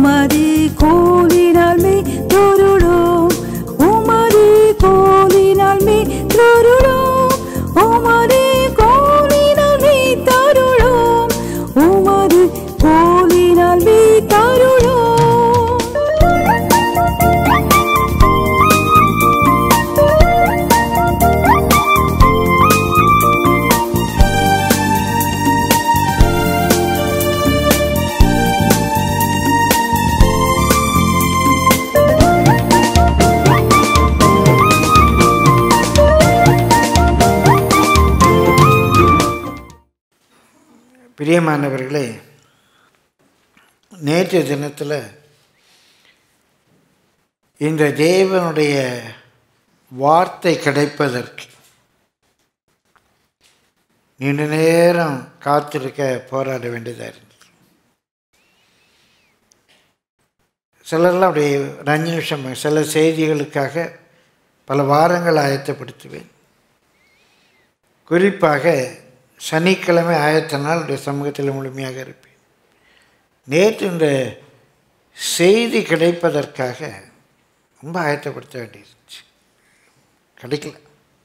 உமது கோலினால் மே தொருளோம் உமது கோலினால் மே தொருளோம் உமது கோலினால் மே தருளோம் உமது கோலினால் மே தருளோம் பிரியமானவர்களே நேற்று தினத்தில் இந்த தேவனுடைய வார்த்தை கிடைப்பதற்கு நீண்ட நேரம் காத்திருக்க போராட வேண்டியதாக இருந்தது சிலர்லாம் அப்படியே ஒரு அஞ்சு நிமிஷம் சில செய்திகளுக்காக பல வாரங்கள் ஆயத்தப்படுத்துவேன் குறிப்பாக சனிக்கிழமை ஆயத்த நாள் உடைய சமூகத்தில் முழுமையாக இருப்பேன் நேற்று இந்த செய்தி கிடைப்பதற்காக ரொம்ப ஆயத்தப்படுத்த வேண்டியிருந்துச்சு கிடைக்கல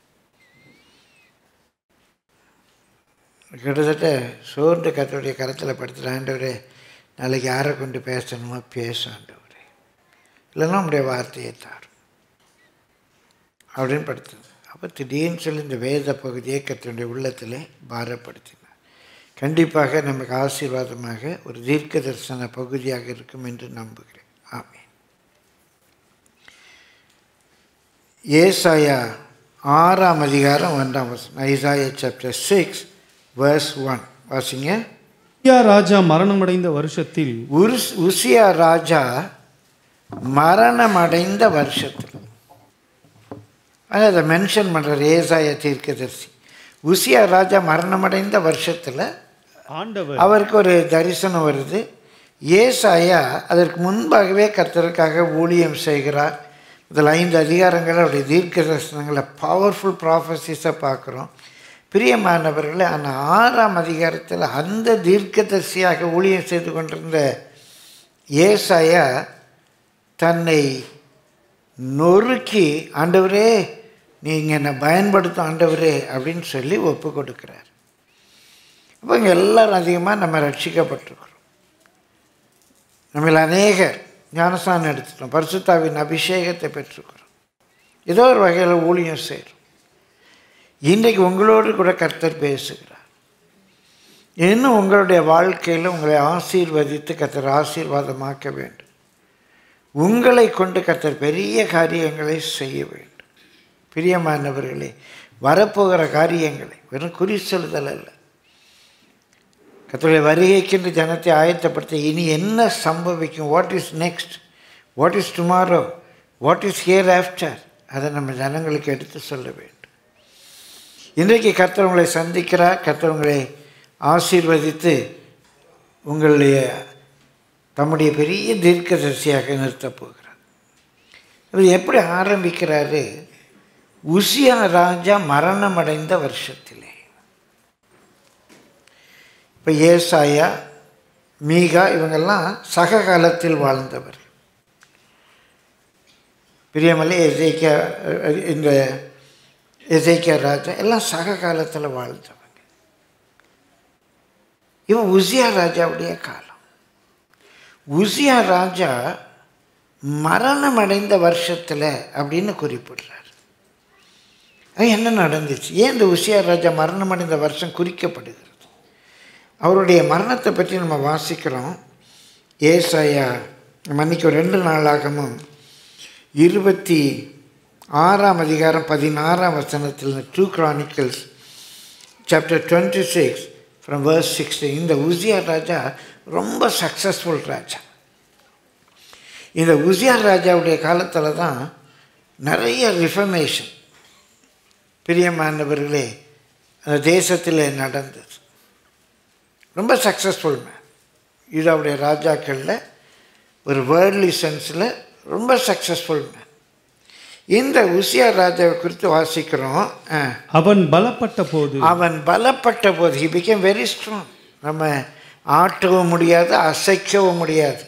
கிட்டத்தட்ட சோர்ந்து கத்தோடைய கரத்தில் படுத்துகிற ஆண்டவரே நாளைக்கு யாரை கொண்டு பேசணுமோ பேச ஆண்டவரே இல்லைன்னா நம்முடைய வார்த்தையை தாரும் அப்படின்னு படுத்துது அப்போ திடீர்னு சொல்லி இந்த வேத பகுதியை கத்தனுடைய உள்ளத்திலே பாரப்படுத்தினார் கண்டிப்பாக நமக்கு ஆசீர்வாதமாக ஒரு தீர்க்க தரிசன பகுதியாக இருக்கும் என்று நம்புகிறேன் ஆமென் ஏசாயா ஆறாம் அதிகாரம் ஒன்றாம் வசனம் Isaiah chapter six verse one வாசிங்க உசியா ராஜா மரணமடைந்த வருஷத்தில் உருஸ் உசியா ராஜா மரணமடைந்த வருஷத்தில் அது அதை மென்ஷன் பண்ணுறார் ஏசாய தீர்க்கதரிசி உசியா ராஜா மரணமடைந்த வருஷத்தில் ஆண்டவர் அவருக்கு ஒரு தரிசனம் வருது ஏசாயா அதற்கு முன்பாகவே கர்த்தருக்காக ஊழியம் செய்கிறார் இதில் ஐந்து அதிகாரங்கள் அவருடைய தீர்க்க தரிசனங்களை பவர்ஃபுல் ப்ராஃபஸிஸை பார்க்குறோம் பிரியமானவர்களே அந்த ஆறாம் அதிகாரத்தில் அந்த தீர்க்கதரிசியாக ஊழியம் செய்து கொண்டிருந்த ஏசாயா தன்னை நொறுக்கி ஆண்டவரே நீங்கள் என்னை பயன்படுத்தும் ஆண்டவரே அப்படின்னு சொல்லி ஒப்பு கொடுக்குறார் அப்போ இங்கே எல்லாரும் அதிகமாக நம்ம ரட்சிக்கப்பட்டிருக்கிறோம் நம்மள அநேகர் ஞானஸ்தானம் எடுத்துட்டோம் பரிசுத்தாவின் அபிஷேகத்தை பெற்றுக்கிறோம் ஏதோ ஒரு வகையில் ஊழியம் செய்கிறோம் இன்றைக்கு உங்களோடு கூட கர்த்தர் பேசுகிறார் இன்னும் உங்களுடைய வாழ்க்கையில் உங்களை ஆசீர்வதித்து கர்த்தர் ஆசீர்வாதமாக்க வேண்டும் உங்களை கொண்டு கர்த்தர் பெரிய காரியங்களை செய்ய வேண்டும் பிரியமானவர்களே வரப்போகிற காரியங்களை வெறும் குறி சொல்லுதல் அல்ல கர்த்தருடைய வருகைக்கென்று ஜனத்தை ஆயத்தப்படுத்த இனி என்ன சம்பவிக்கும் what is next what is tomorrow what is hereafter அதை நம்ம ஜனங்களுக்கு எடுத்து சொல்ல வேண்டும் இன்றைக்கு கர்த்தர் உங்களை சந்திக்கிறார் கர்த்தர் உங்களை ஆசீர்வதித்து உங்களுடைய தம்முடைய பெரிய தீர்க்கதரிசியாக நிறுத்தப் போகிறார் இவர் எப்படி ஆரம்பிக்கிறாரு உசியா ராஜா மரணமடைந்த வருஷத்திலே இப்போ ஏசாயா மீகா இவங்கெல்லாம் சக காலத்தில் வாழ்ந்தவர் பிரியமலை எசைக்கியா இந்த எசைக்கியா ராஜா எல்லாம் சக காலத்தில் வாழ்ந்தவங்க இவன் உசியா ராஜாவுடைய காலம் உசியா ராஜா மரணம் அடைந்த வருஷத்தில் அப்படின்னு குறிப்பிடுறார் அது என்ன நடந்துச்சு ஏன் இந்த உசியா ராஜா மரணம் அடைந்த வருஷம் குறிக்கப்படுகிறது அவருடைய மரணத்தை பற்றி நம்ம வாசிக்கிறோம் ஏசாயா மன்னிக்கு ரெண்டு நாளாகமும் இருபத்தி ஆறாம் அதிகாரம் பதினாறாம் வசனத்தில் two Chronicles chapter twenty six from verse sixteen இந்த உசியா ராஜா ரொம்ப சக்ஸஸ்ஃபுல் ராஜா இந்த உசியா ராஜாவுடைய காலத்தில் தான் நிறைய ரிஃபர்மேஷன் பிரியமானவர்களே அந்த தேசத்தில் நடந்தது ரொம்ப சக்ஸஸ்ஃபுல் மேன் இது அவருடைய ராஜாக்களில் ஒரு வேர்ல்ட்லி சென்ஸில் ரொம்ப சக்ஸஸ்ஃபுல் மேன் இந்த உசியா ராஜாவை குறித்து வாசிக்கிறோம் ஆ. அவன் பலப்பட்ட போது அவன் பலப்பட்ட போது ஹி பிகேம் வெரி ஸ்ட்ராங் நம்ம ஆட்டவும் முடியாது அசைக்கவும் முடியாது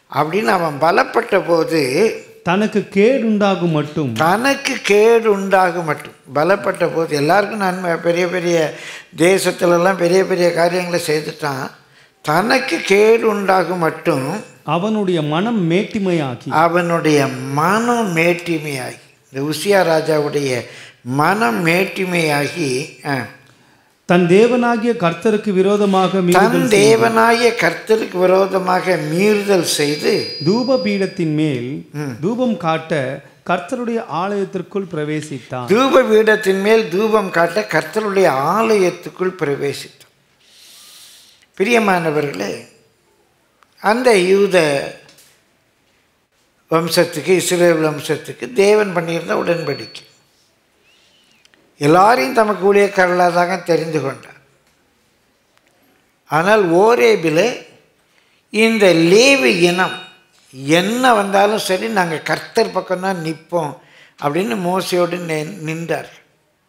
அப்படின்னு அவன் பலப்பட்ட போது தனக்கு கேடுண்டாகும் மட்டும் தனக்கு கேடு உண்டாகும் மட்டும் பலப்பட்ட போது எல்லாருக்கும் நன்மை பெரிய பெரிய தேசத்துலலாம் பெரிய பெரிய காரியங்களை செய்துட்டான் தனக்கு கேடு உண்டாகும் மட்டும் அவனுடைய மனம் மேட்டிமையாக்கி அவனுடைய மனம் மேட்டிமையாகி இந்த உசியா ராஜாவுடைய மனம் மேட்டிமையாகி ஆ, தன் தேவனாகிய கர்த்தருக்கு விரோதமாக தன் மீறுதல் செய்து, தேவனாய கர்த்தருக்கு விரோதமாக மீறுதல் செய்து தூப பீடத்தின் மேல் தூபம் காட்ட கர்த்தருடைய ஆலயத்திற்குள் பிரவேசித்தான் தூப பீடத்தின் மேல் தூபம் காட்ட கர்த்தருடைய ஆலயத்துக்குள் பிரவேசித்தார் பிரியமானவர்களே அந்த யூத வம்சத்துக்கு இஸ்ரேல் வம்சத்துக்கு தேவன் பண்ணியிருந்த உடன்படிக்கை எல்லாரையும் தமக்கு ஊழியக்காரர்களாக தாங்க தெரிந்து கொண்டார் ஆனால் ஓரேபில் இந்த லேவி இனம் என்ன வந்தாலும் சரி நாங்கள் கர்த்தர் பக்கம்தான் நிற்போம் அப்படின்னு மோசையோடு நி- நின்றார்கள்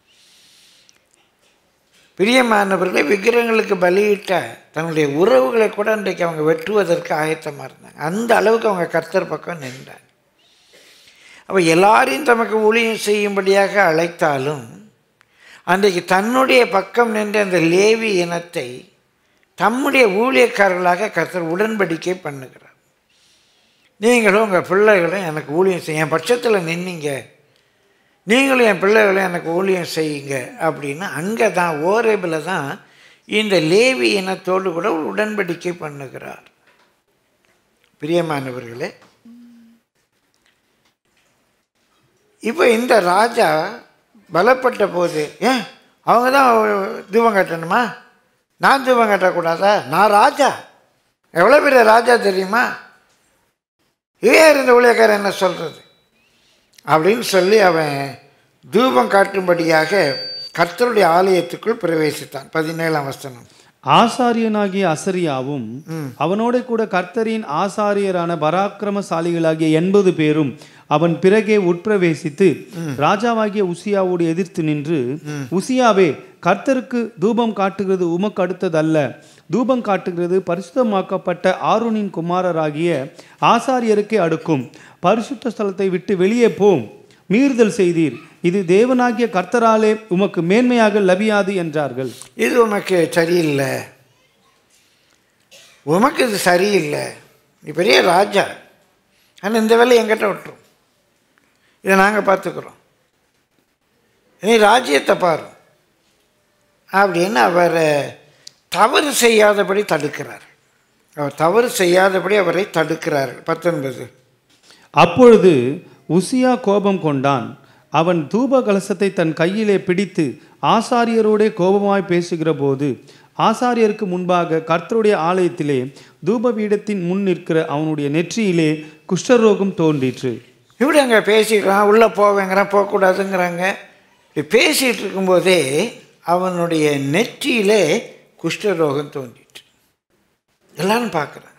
பிரியமானவர்களே விக்கிரகங்களுக்கு பலியிட்ட தன்னுடைய உறவுகளை கூட இன்றைக்கு அவங்க வெட்டுவதற்கு ஆயத்தமாக இருந்தாங்க அந்த அளவுக்கு அவங்க கர்த்தர் பக்கம் நின்றாங்க அப்போ எல்லாரையும் தமக்கு ஊழியம் செய்யும்படியாக அழைத்தாலும் அன்றைக்கு தன்னுடைய பக்கம் நின்ற அந்த லேவி இனத்தை தம்முடைய ஊழியக்காரர்களாக கர்த்தர் உடன்படிக்கை பண்ணுகிறார் நீங்களும் உங்கள் பிள்ளைகளும் எனக்கு ஊழியம் செய்ய என் பட்சத்தில் நின்னீங்க நீங்களும் என் பிள்ளைகளும் எனக்கு ஊழியம் செய்யுங்க அப்படின்னு அங்கே தான் ஓரேபில் தான் இந்த லேவி இனத்தோடு கூட ஒரு உடன்படிக்கை பண்ணுகிறார் பிரியமானவர்களே இப்போ இந்த ராஜா பலப்பட்ட போது ஏன் அவங்க தான் தூபம் கட்டணுமா நான் தூபம் கட்டக்கூடாதா நான் ராஜா எவ்வளோ பெரிய ராஜா தெரியுமா இவன் இருந்த ஊழியக்காரன் என்ன சொல்கிறது அப்படின்னு சொல்லி அவன் தூபம் காட்டும்படியாக கர்த்தருடைய ஆலயத்துக்குள் பிரவேசித்தான் பதினேழாம் வசனம் ஆசாரியனாகிய அசரியாவும் அவனோட கூட கர்த்தரின் ஆசாரியரான பராக்கிரமசாலிகளாகிய எண்பது பேரும் அவன் பிறகே உட்பிரவேசித்து ராஜாவாகிய உசியாவோடு எதிர்த்து நின்று உசியாவே கர்த்தருக்கு தூபம் காட்டுகிறது உமக்கு அடுத்ததல்ல தூபம் காட்டுகிறது பரிசுத்தமாக்கப்பட்ட ஆரோனின் குமாரராகிய ஆசாரியருக்கே அடுக்கும் பரிசுத்த ஸ்தலத்தை விட்டு வெளியே போம் மீறுதல் செய்தீர் இது தேவனாகிய கர்த்தராலே உமக்கு மேன்மையாக லபியாது என்றார்கள் இது உனக்கு சரியில்லை உமக்கு இது சரியில்லை நீ பெரிய ராஜா ஆனால் இந்த வேலை எங்கிட்ட விட்டுரும் இதை நாங்கள் பார்த்துக்குறோம் நீ ராஜ்யத்தை பாரு அப்படின்னு அவர் தவறு செய்யாதபடி தடுக்கிறார் அவர் தவறு செய்யாதபடி அவரை தடுக்கிறார் பத்தொன்பது அப்பொழுது உசியா கோபம் கொண்டான் அவன் தூப கலசத்தை தன் கையிலே பிடித்து ஆசாரியரோடே கோபமாய் பேசுகிற போது ஆசாரியருக்கு முன்பாக கர்த்தருடைய ஆலயத்திலே தூப பீடத்தின் முன் நிற்கிற அவனுடைய நெற்றியிலே குஷ்டரோகம் தோன்றிற்று இப்படி அங்கே பேசிக்கிறான் உள்ளே போவேங்கிறான் போகக்கூடாதுங்கிறாங்க இப்படி பேசிகிட்டு இருக்கும்போதே அவனுடைய நெற்றியிலே குஷ்டரோகம் தோன்றிட்டு எல்லாரும் பார்க்குறாங்க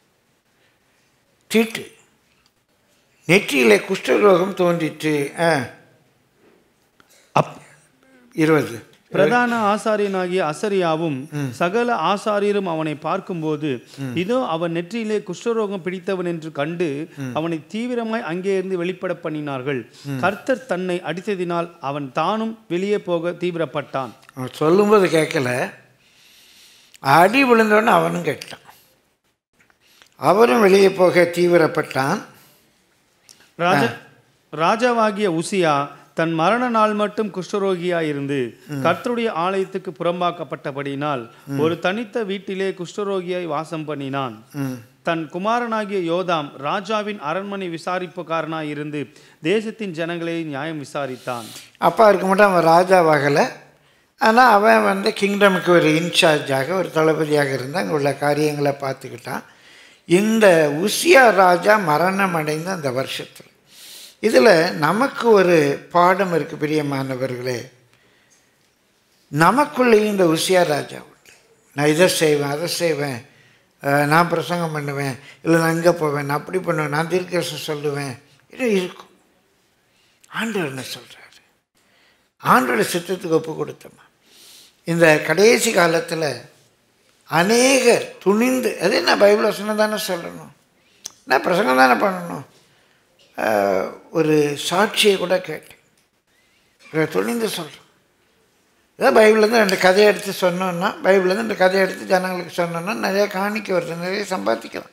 தீட்டு நெற்றியிலே குஷ்டரோகம் தோன்றிட்டு ஆ அப் இருபது பிரதான ஆசாரியனாகிய அசரியாவும் சகல ஆசாரியரும் அவனை பார்க்கும்போது இதோ அவன் நெற்றியிலே குஷ்டரோகம் பிடித்தவன் என்று கண்டு அவனை தீவிரமாய் அங்கே இருந்து வெளிப்பட பண்ணினார்கள் கர்த்தர் தன்னை அடித்ததினால் அவன் தானும் வெளியே போக தீவிரப்பட்டான் அவன் சொல்லும்போது கேட்கல அடி விழுந்தோடனே அவனும் கேட்டான் அவரும் வெளியே போக தீவிரப்பட்டான் ராஜா ராஜாவாகிய உசியா தன் மரண நாள் மட்டும் குஷ்டரோகியாய் இருந்து கர்த்தருடைய ஆலயத்துக்கு புறம்பாக்கப்பட்டபடியினால் ஒரு தனித்த வீட்டிலே குஷ்டரோகியாய் வாசம் பண்ணினான் தன் குமாரனாகிய யோதாம் ராஜாவின் அரண்மனை விசாரிப்புக்காரனாய் இருந்து தேசத்தின் ஜனங்களை நியாயம் விசாரித்தான் அப்பா இருக்க மட்டும் அவன் ராஜாவாகலை ஆனால் அவன் வந்து கிங்டமுக்கு ஒரு இன்சார்ஜாக ஒரு தளபதியாக இருந்து அங்கே உள்ள காரியங்களை பார்த்துக்கிட்டான் இந்த உசியா ராஜா மரணம் அடைந்த அந்த வருஷத்தில் இதில் நமக்கு ஒரு பாடம் இருக்குது பிரியமானவர்களே நமக்குள்ளேயும் இந்த உசியா ராஜா உண்டு நான் இதை செய்வேன் அதை செய்வேன் அஹ், நான் பிரசங்கம் பண்ணுவேன் இல்லை நான் இங்கே போவேன் நான் அப்படி பண்ணுவேன் நான் தீர்க்கரசம் சொல்லுவேன் இது இருக்கும் ஆண்டவர் என்ன சொல்கிறாரு ஆண்டோட சித்தத்துக்கு ஒப்பு கொடுத்தோமா இந்த கடைசி காலத்தில் அநேகர் துணிந்து அது என்ன பைபிள் வசனம் தானே சொல்லணும் நான் பிரசங்கம் தானே பண்ணணும் ஆஹ், ஒரு சாட்சியை கூட கேட்டேன் இதை துணிந்து சொல்கிறேன் ஏதோ பைபிள்லேருந்து ரெண்டு கதையை எடுத்து சொன்னோன்னா பைபிள்லேருந்து ரெண்டு கதையை எடுத்து ஜனங்களுக்கு சொன்னோன்னா நிறைய காணிக்க வருது நிறைய சம்பாதிக்கலாம்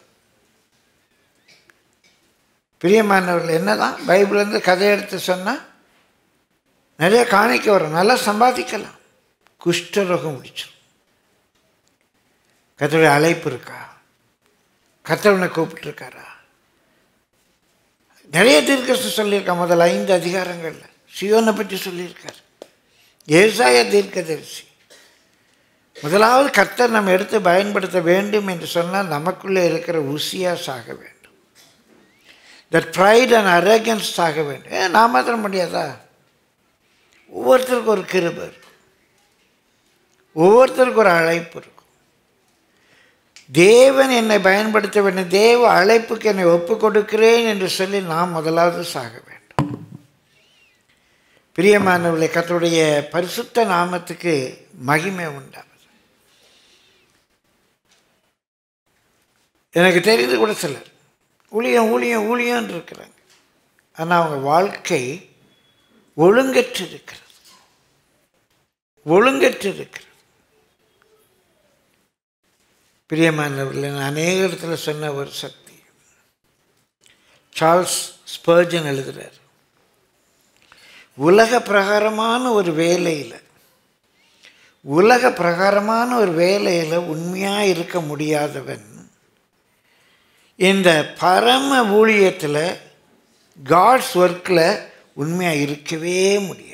பிரியமானவர்கள் என்னதான் பைபிள்லேருந்து கதையை எடுத்து சொன்னால் நிறைய காணிக்க வரும் நல்லா சம்பாதிக்கலாம் குஷ்டரோகம் முடிச்சிடும் கத்தருடைய அழைப்பு இருக்கா கத்தவனை கூப்பிட்டுருக்காரா நிறைய தீர்க்கசு சொல்லியிருக்கான் முதல்ல ஐந்து அதிகாரங்களில் சியோனை பற்றி சொல்லியிருக்கார் ஏசாய தீர்க்கதரிசி முதலாவது கர்த்தர் நம்ம எடுத்து பயன்படுத்த வேண்டும் என்று சொன்னால் நமக்குள்ளே இருக்கிற உசியா சாக வேண்டும் தட் ப்ரைட் அண்ட் அரகன்ஸ் சாக வேண்டும் ஏன் நான் மாத்திரம் முடியாதா ஒவ்வொருத்தருக்கும் ஒரு கிருபை இருக்கும் ஒவ்வொருத்தருக்கும் ஒரு அழைப்பு இருக்கும் தேவன் என்னை பயன்படுத்த வேண்டும் தேவ அழைப்புக்கு என்னை ஒப்பு கொடுக்கிறேன் என்று சொல்லி நான் முதலாவது சாக வேண்டும் பிரியமானவர்களே கர்த்தருடைய பரிசுத்த நாமத்துக்கு மகிமை உண்டாவது எனக்கு தெரிந்து கூட சிலர் ஊழியம் ஊழியம் ஊழியம்னு இருக்கிறாங்க ஆனால் அவங்க வாழ்க்கை ஒழுங்கற்று இருக்கிறது ஒழுங்கற்று இருக்கிறது பிரியமானவர்களே நான் அநேக இடத்துல சொன்ன ஒரு சக்தி சார்ல்ஸ் ஸ்பர்ஜன் எழுதுகிறார் உலக பிரகாரமான ஒரு வேலையில் உலக பிரகாரமான ஒரு வேலையில் உண்மையாக இருக்க முடியாதவன் இந்த பரம ஊழியத்தில் காட்ஸ் ஒர்க்கில் உண்மையாக இருக்கவே முடியாது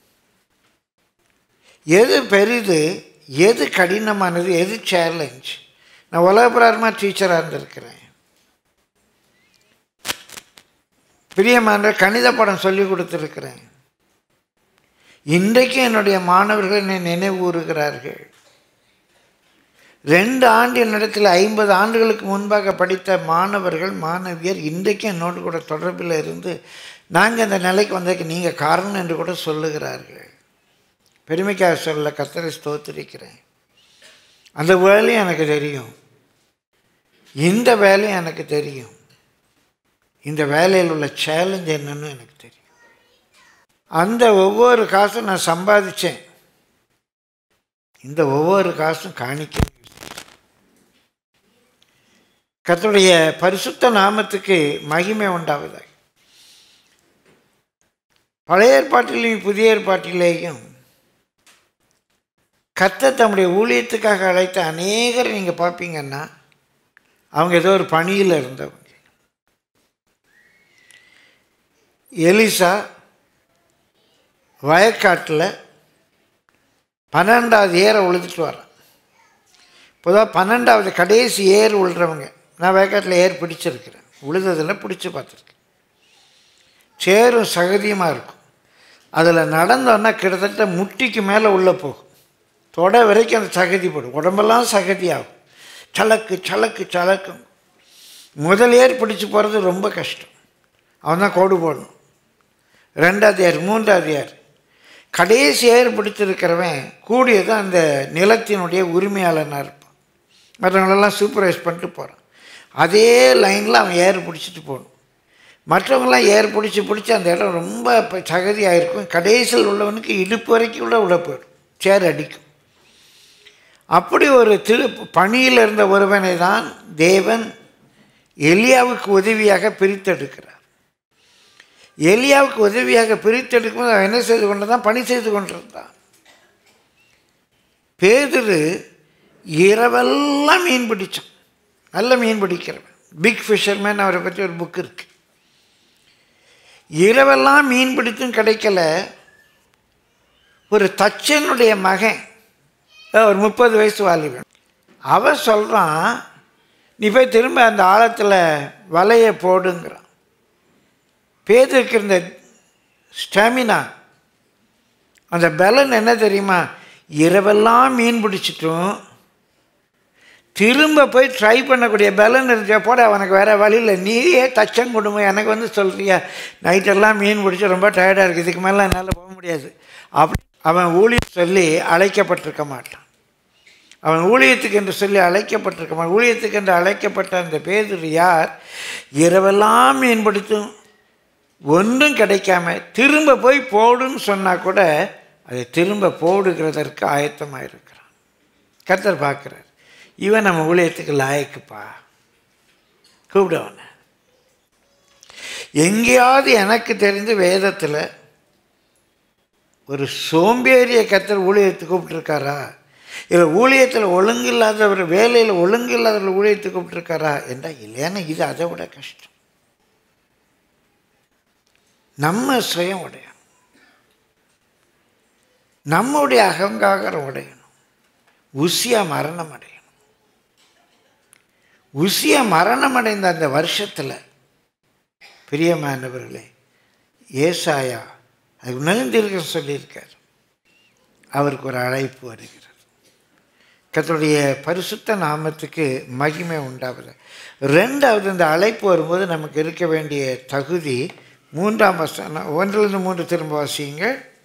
எது பெரிது எது கடினமானது எது சேலஞ்ச் நான் உலகப்பிராரமாக டீச்சராக இருந்திருக்கிறேன் பிரியமான கணித படம் சொல்லி கொடுத்துருக்கிறேன் இன்றைக்கு என்னுடைய மாணவர்கள் என்னை நினைவூறுகிறார்கள் ரெண்டு ஆண்டு என்னிடத்தில் ஐம்பது ஆண்டுகளுக்கு முன்பாக படித்த மாணவர்கள் மாணவியர் இன்றைக்கு என்னோடு கூட தொடர்பில் இருந்து நாங்கள் இந்த நிலைக்கு வந்ததுக்கு நீங்கள் காரணம் என்று கூட சொல்லுகிறார்கள் பெருமைக்காக சொல்ல கத்தரை ஸ்தோத்திரிக்கிறேன் அந்த வேலையும் எனக்கு தெரியும் இந்த வேலையும் எனக்கு தெரியும் இந்த வேலையில் உள்ள சேலஞ்ச் என்னன்னு எனக்கு தெரியும் அந்த ஒவ்வொரு காசும் நான் சம்பாதிச்சேன் இந்த ஒவ்வொரு காசும் காணிக்க கர்த்தருடைய பரிசுத்த நாமத்துக்கு மகிமை உண்டாவதாக பழைய ஏற்பாட்டிலையும் புதிய ஏற்பாட்டிலேயும் கர்த்தர் தம்முடைய ஊழியத்துக்காக அழைத்த அநேகர் நீங்கள் பார்ப்பீங்கன்னா அவங்க ஏதோ ஒரு பணியில் இருந்தவங்க எலிசா வயக்காட்டில் பன்னெண்டாவது ஏரை உழுதுட்டு வரான் பொதுவாக பன்னெண்டாவது கடைசி ஏர் உழுறவங்க நான் வயக்காட்டில் ஏர் பிடிச்சிருக்கிறேன் உழுததில் பிடிச்சி பார்த்துருக்கேன் சேரும் சகதியுமாக இருக்கும் அதில் நடந்தோன்னா கிட்டத்தட்ட முட்டிக்கு மேலே உள்ளே போகும் தொடை வரைக்கும் அந்த சகதி போடும் உடம்பெல்லாம் சகதி ஆகும் சலக்கு சலக்கு சலக்கும் முதல் ஏர் பிடிச்சி போகிறது ரொம்ப கஷ்டம் அவன் தான் கோடு போடணும் ரெண்டாவது ஏர் மூன்றாவது ஏர் கடைசி ஏர் பிடிச்சிருக்கிறவன் கூடியது அந்த நிலத்தினுடைய உரிமையாளனாக இருப்பான் மற்றவங்களெல்லாம் சூப்பர்வைஸ் பண்ணிட்டு போகிறான் அதே லைனில் அவன் ஏர் பிடிச்சிட்டு போகணும் மற்றவங்களாம் ஏர் பிடிச்சி பிடிச்சி அந்த இடம் ரொம்ப இப்போ சகதியாக இருக்கும் கடைசியில் உள்ளவனுக்கு இடுப்பு வரைக்கும் கூட உள்ள போயிடும் சேர் அடிக்கும் அப்படி ஒரு திரு பணியில் இருந்த ஒருவனை தான் தேவன் எலியாவுக்கு உதவியாக பிரித்தெடுக்கிறார் எலியாவுக்கு உதவியாக பிரித்தெடுக்கும்போது அவன் என்ன செய்து கொண்டிருந்தான் பணி செய்து கொண்டிருந்தான் பேதுரு இரவெல்லாம் மீன் பிடிச்சான் நல்ல மீன் பிடிக்கிறவன் பிக் ஃபிஷர்மேன் அவரை பற்றி ஒரு புக் இருக்கு இரவெல்லாம் மீன் பிடித்தும் கிடைக்கல ஒரு தச்சனுடைய மகன் ஒரு முப்பது வயசு வாலிபன் அவன் சொல்கிறான் நீ போய் திரும்ப அந்த ஆழத்தில் வலையை போடுங்கிறான் பேதருக்கு இருந்த ஸ்டாமினா அந்த பலன் என்ன தெரியுமா இரவெல்லாம் மீன் பிடிச்சிட்டும் திரும்ப போய் ட்ரை பண்ணக்கூடிய பலன் இருந்துச்சா போட அவனுக்கு வேறு வழியில் நீயே தச்சம் கொடுமை எனக்கு வந்து சொல்கிறியா நைட்டெல்லாம் மீன் பிடிச்சி ரொம்ப டயர்டாக இருக்குது இதுக்கு மேலே என்னால் போக முடியாது அப்படி அவன் ஊழியர் சொல்லி அழைக்கப்பட்டிருக்க மாட்டான் அவன் ஊழியத்துக்கு என்று சொல்லி அழைக்கப்பட்டிருக்கான் ஊழியத்துக்கு என்று அழைக்கப்பட்ட அந்த பேதுரு யார் இரவெல்லாம் மீன்படுத்தும் ஒன்றும் கிடைக்காம திரும்ப போய் போடுன்னு சொன்னால் கூட அதை திரும்ப போடுகிறதற்கு ஆயத்தமாக இருக்கிறான் கர்த்தர் பார்க்குறார் இவன் நம்ம ஊழியத்துக்கு லாயக்குப்பா கூப்பிடுவன எங்கேயாவது எனக்கு தெரிஞ்சு வேதத்தில் ஒரு சோம்பேறிய கர்த்தர் ஊழியத்துக்கு கூப்பிட்டுருக்காரா இல்லை ஊழியத்தில் ஒழுங்கு இல்லாதவர் வேலையில் ஒழுங்கு இல்லாதவர் ஊழியத்துக்கு கூப்பிட்டுருக்காரா என்றால் இல்லைன்னா இது அதை விட கஷ்டம் நம்ம சுயம் உடையணும் நம்முடைய அகங்காரம் உடையணும் உசியா மரணம் அடையணும் உசியா மரணம் அடைந்த அந்த வருஷத்தில் பிரியமானவர்களே ஏசாயா அதுக்கு நலிந்திருக்க சொல்லியிருக்கார் அவருக்கு ஒரு அழைப்பு வருகிறது கர்த்தருடைய பரிசுத்த நாமத்துக்கு மகிமை உண்டாவது ரெண்டாவது இந்த அழைப்பு வரும்போது நமக்கு இருக்க வேண்டிய தகுதி மூன்றாம் வசனம் ஒன்றிலிருந்து மூன்று திரும்ப வாசியுங்க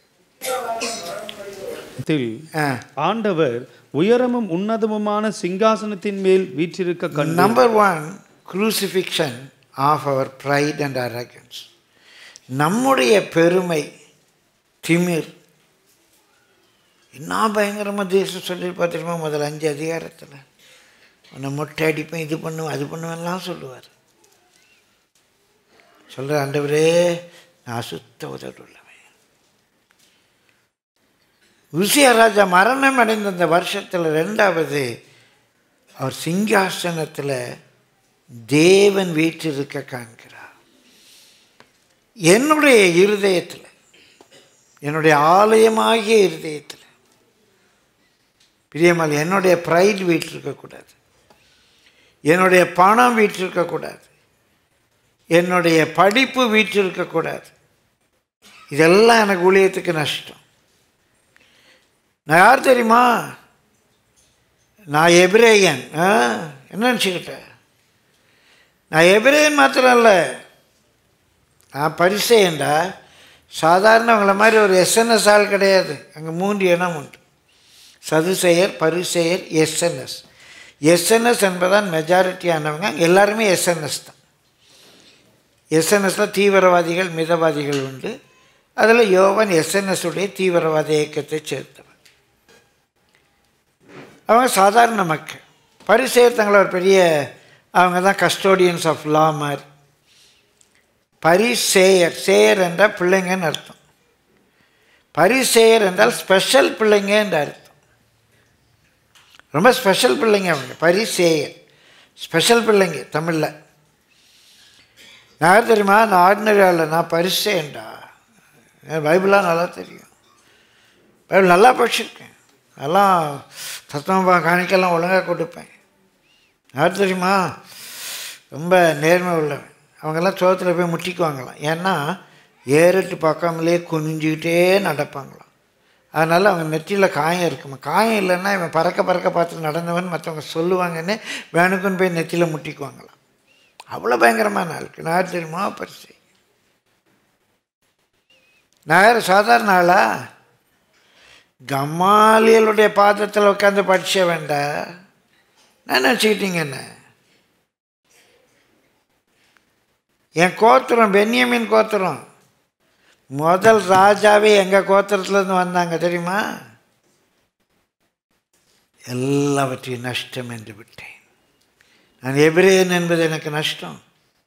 தில் ஆ ஆண்டவர் உயரமும் உன்னதமுமான சிங்காசனத்தின் மேல் வீற்றிருக்க கண்டு number one crucifixion of our pride and arrogance நம்முடைய பெருமை திமிர் என்ன பயங்கரமாக தேசம் சொல்லி பார்த்துருமா முதல்ல அஞ்சு அதிகாரத்தில் உன்னை மொட்டை அடிப்பேன் இது பண்ணுவேன் அது பண்ணுவேன்லாம் சொல்லுவார் சொல்கிற ஆண்டவரே நான் சுத்த உதடுள்ளவன் உசியா ராஜா மரணம் அடைந்த அந்த வருஷத்தில் ரெண்டாவது அவர் சிங்காசனத்தில் தேவன் வீற்றிருக்க காண்கிறார் என்னுடைய இருதயத்தில் என்னுடைய ஆலயமாகிய இருதயத்தில் பிரியமல் என்னுடைய ப்ரைட் வீற்றிருக்கக்கூடாது என்னுடைய பணம் வீற்றிருக்கக்கூடாது என்னுடைய படிப்பு வீற்றிருக்கக்கூடாது இதெல்லாம் எனக்கு ஊழியத்துக்கு நஷ்டம் நான் யார் தெரியுமா நான் எபிரேயன் ஆ என்ன நினச்சிக்கிட்டேன் நான் எபிரேயன் மாத்திரம் இல்லை நான் பரிசேயன்டா சாதாரணவங்கள மாதிரி ஒரு எஸ்என்எஸ் ஆள் கிடையாது அங்கே மூன்று இனம் உண்டு சதுசெயர் பரிசெயர் எஸ்என்எஸ் எஸ்என்எஸ் என்பதான் மெஜாரிட்டியானவங்க எல்லாருமே எஸ்என்எஸ் தான் எஸ்என்எஸ்ல தீவிரவாதிகள் மிதவாதிகள் உண்டு அதில் யோவன் எஸ்என்எஸ் உடைய தீவிரவாத இயக்கத்தை சேர்த்தவன் அவங்க சாதாரண மக்கள் பரிசெயர் தங்களை ஒரு பெரிய அவங்க தான் கஸ்டோடியன்ஸ் ஆஃப் லா மாதிரி பரிசேயர் சேயர் என்றால் பிள்ளைங்கன்னு அர்த்தம் பரிசேயர் என்றால் ஸ்பெஷல் பிள்ளைங்க என்று அர்த்தம் ரொம்ப ஸ்பெஷல் பிள்ளைங்க அவங்க பரிசேயர் ஸ்பெஷல் பிள்ளைங்க தமிழில் நான் யார் தெரியுமா நான் ஆர்டினரி ஆள் நான் பரிசேன்டா எனக்கு பைபிளாக நல்லா தெரியும் பைபிள் நல்லா படிச்சிருக்கேன் அதெல்லாம் தத்துவம் காணிக்கெல்லாம் ஒழுங்காக கொடுப்பேன் யார் தெரியுமா ரொம்ப நேர்மை உள்ளவன் அவங்கெல்லாம் சோகத்தில் போய் முட்டிக்குவாங்களாம் ஏன்னா ஏறிட்டு பார்க்காமலே குனிஞ்சிக்கிட்டே நடப்பாங்களாம் அதனால் அவங்க நெற்றியில் காயம் இருக்குமா காயம் இல்லைன்னா இவன் பறக்க பறக்க பார்த்து நடந்தவன் மற்றவங்க சொல்லுவாங்கன்னு வேணுக்குன்னு போய் நெற்றியில் முட்டிக்குவாங்களாம் அவ்வளோ பயங்கரமான ஆளுக்கு நான் யார் தெரியுமா பரிசை நான் யார் சாதாரண ஆளா கமாலியலுடைய பாதத்தில் உட்காந்து படிச்ச வேண்டா நான் நினச்சிக்கிட்டீங்க என்ன என் கோத்திரம் பென்யமின் கோத்திரம் முதல் ராஜாவே எங்கள் கோத்திரத்துலேருந்து வந்தாங்க தெரியுமா எல்லாவற்றையும் நஷ்டம் என்று விட்டேன் நான் எபிரேயன் என்பது எனக்கு நஷ்டம்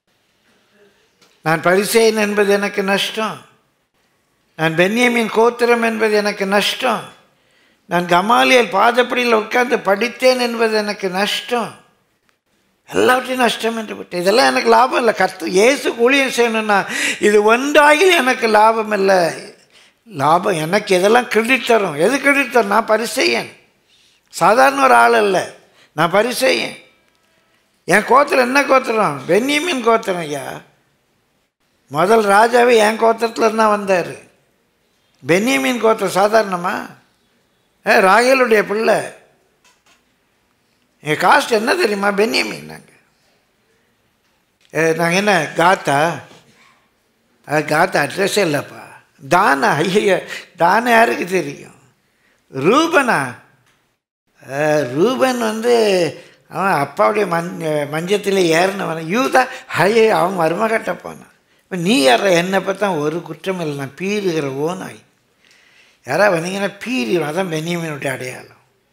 நான் பரிசேயன் என்பது எனக்கு நஷ்டம் நான் பென்யமின் கோத்திரம் என்பது எனக்கு நஷ்டம் நான் கமாலியல் பாதப்படியில் உட்கார்ந்து படித்தேன் என்பது எனக்கு நஷ்டம் எல்லாவற்றையும் நஷ்டம் என்று விட்டேன் இதெல்லாம் எனக்கு லாபம் இல்லை கர்த்த இயேசு ஊழியம் செய்யணும்னா இது ஒன்றாகில் எனக்கு லாபம் இல்லை லாபம் எனக்கு எதெல்லாம் கிரெடிட் தரும் எது கிரெடிட் தரும் நான் பரிசெய்யன் சாதாரண ஒரு ஆள் இல்லை நான் பரிசெய்யன் என் கோத்திரம் என்ன கோத்திரம் பென்னியமின் கோத்திரம் ஐயா முதல் ராஜாவே என் கோத்திரத்தில் இருந்தால் வந்தார் பென்னியமின் கோத்திரம் சாதாரணமா ஏ ராகேலுடைய பிள்ளை எங்கள் காஸ்ட் என்ன தெரியுமா பென்னியமின் நாங்கள் நாங்கள் என்ன காத்தா அது காத்தா அட்ரஸே இல்லைப்பா தானா ஐய தானே யாருக்கு தெரியும் ரூபனா அஹ், ரூபன் வந்து அவன் அப்பாவுடைய மஞ் மஞ்சத்தில் ஏறினவன் யூதா ஹையே அவன் மருமகட்ட போனான் இப்போ நீ யார என்னை பார்த்தா ஒரு குற்றம் இல்லை நான் பீறுகிற ஓனாய் யாராவது வந்தீங்கன்னா பீறிடும் அதான் பென்னியமீனுடைய அடையாளம்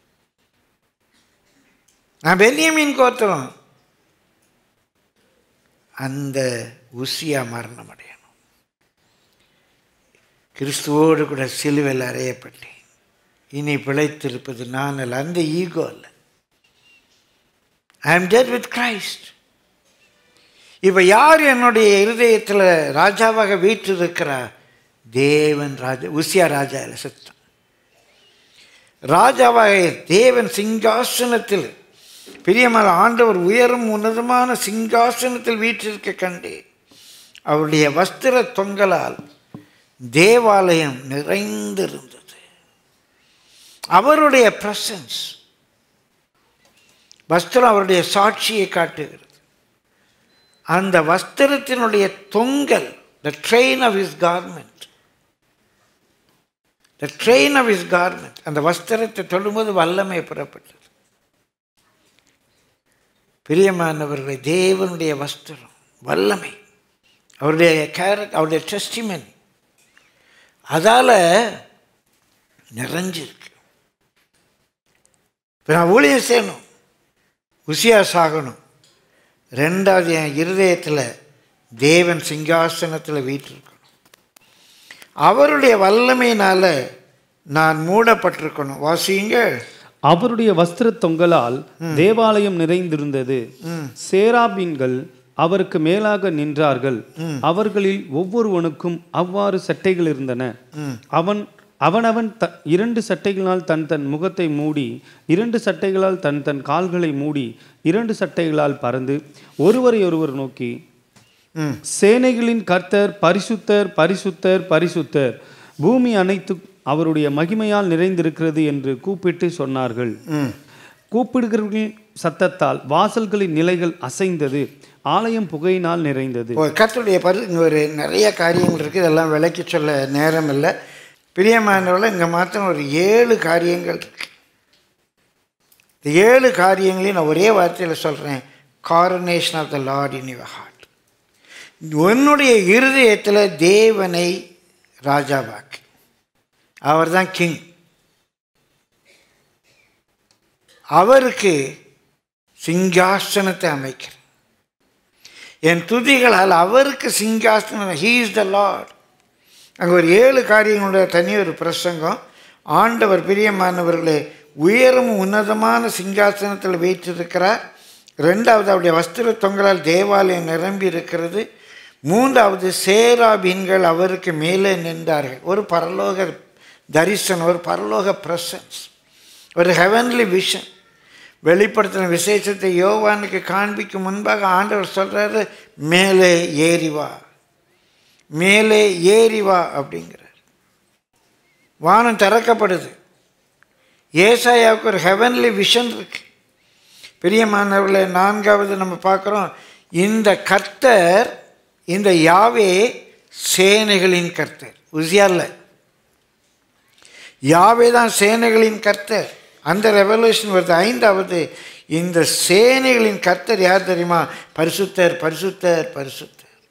நான் பென்னியமீன் கோத்திரம் அந்த உசியா மரணம் அடையணும் கிறிஸ்துவோடு கூட சிலுவையில் அறையப்பட்டேன் இனி பிழைத்திருப்பது நான் அல்ல அந்த ஈகோ அல்ல I am dead with Christ இப்போ யார் என்னுடைய இருதயத்தில் ராஜாவாக வீற்றிருக்கிறார் தேவன் ராஜா உசியா ராஜா இல்லை செத்தான் ராஜாவாக தேவன் சிங்காசனத்தில் பிரியமான ஆண்டவர் உயரும் உன்னதமான சிங்காசனத்தில் வீற்றிருக்க கண்டேன் அவருடைய வஸ்திர தொங்கலால் தேவாலயம் நிறைந்திருந்தது அவருடைய பிரசன்ஸ் வஸ்திரம் அவருடைய சாட்சியை காட்டுகிறது அந்த வஸ்திரத்தினுடைய தொங்கல் the train of his garment the train of his garment அந்த வஸ்திரத்தை தொடும்போது வல்லமை புறப்பட்டது பிரியமானவர்களை தேவனுடைய வஸ்திரம் வல்லமை அவருடைய கேரட் அவருடைய டெஸ்டிமனி அதால் நிறைஞ்சிருக்கு இப்போ நான் ஊழியம் செய்யணும் உசியா சாகணும் ரெண்டாவது என் இருதயத்தில் தேவன் சிங்காசனத்தில் வீற்றிருக்கணும் அவருடைய வல்லமையினால் நான் மூடப்பட்டிருக்கணும் வாசிங்க அவருடைய வஸ்திர தொங்கலால் தேவாலயம் நிறைந்திருந்தது சேராபீன்கள் அவருக்கு மேலாக நின்றார்கள் அவர்களில் ஒவ்வொருவனுக்கும் அவ்வாறு சட்டைகள் இருந்தன அவன் அவனவன் த இரண்டு சட்டைகளால் தன் தன் முகத்தை மூடி இரண்டு சட்டைகளால் தன் தன் கால்களை மூடி இரண்டு சட்டைகளால் பறந்து ஒருவரை ஒருவர் நோக்கி ம் சேனைகளின் கர்த்தர் பரிசுத்தர் பரிசுத்தர் பரிசுத்தர் பூமி அனைத்து அவருடைய மகிமையால் நிறைந்திருக்கிறது என்று கூப்பிட்டு சொன்னார்கள் ம் கூப்பிடுகிறவர்களின் சத்தத்தால் வாசல்களின் நிலைகள் அசைந்தது ஆலயம் புகையினால் நிறைந்தது இப்போ கர்த்தருடைய பரி இங்கே ஒரு நிறைய காரியங்கள் இருக்குது இதெல்லாம் விளக்கி சொல்ல நேரம் இல்லை பிரியமானவர்கள் இங்கே மாத்திரம் ஒரு ஏழு காரியங்கள் இருக்கு இந்த ஏழு காரியங்களையும் நான் ஒரே வார்த்தையில் சொல்கிறேன் coronation of the Lord in your heart உன்னுடைய இருதயத்தில் தேவனை ராஜாவாக்கு அவர் தான் கிங் அவருக்கு சிங்காசனத்தை அமைக்கிறேன் என் துதிகளால் அவருக்கு சிங்காசனம் ஹீ இஸ் த லார்ட் அங்கே ஒரு ஏழு காரியங்களுடைய தனி ஒரு பிரசங்கம் ஆண்டவர் பிரியமானவர்களே உயரும் உன்னதமான சிங்காசனத்தில் வீற்றிருக்கிறார் ரெண்டாவது அவருடைய வஸ்திர தொங்கலால் தேவாலயம் நிரம்பி இருக்கிறது மூன்றாவது சேராபீன்கள் அவருக்கு மேலே நின்றார்கள் ஒரு பரலோக தரிசனம் ஒரு பரலோக பிரசன்ஸ் ஒரு ஹெவன்லி விஷன் வெளிப்படுத்தின விசேஷத்தை யோவானுக்கு காண்பிக்கும் முன்பாக ஆண்டவர் சொல்கிறாரு மேலே ஏறி வா மேலே ஏறி வா அப்படிங்கிறார் வானம் திறக்கப்படுது ஏசாயாவுக்கு ஒரு ஹெவன்லி விஷன் இருக்கு பிரியமானவர்களே நான்காவது நம்ம பார்க்குறோம் இந்த கர்த்தர் இந்த யாவே சேனைகளின் கர்த்தர் உசியால்ல யாவே தான் சேனைகளின் கர்த்தர் அந்த ரெவல்யூஷன் வருது ஐந்தாவது இந்த சேனைகளின் கர்த்தர் யார் தெரியுமா பரிசுத்தர் பரிசுத்தர் பரிசுத்தர்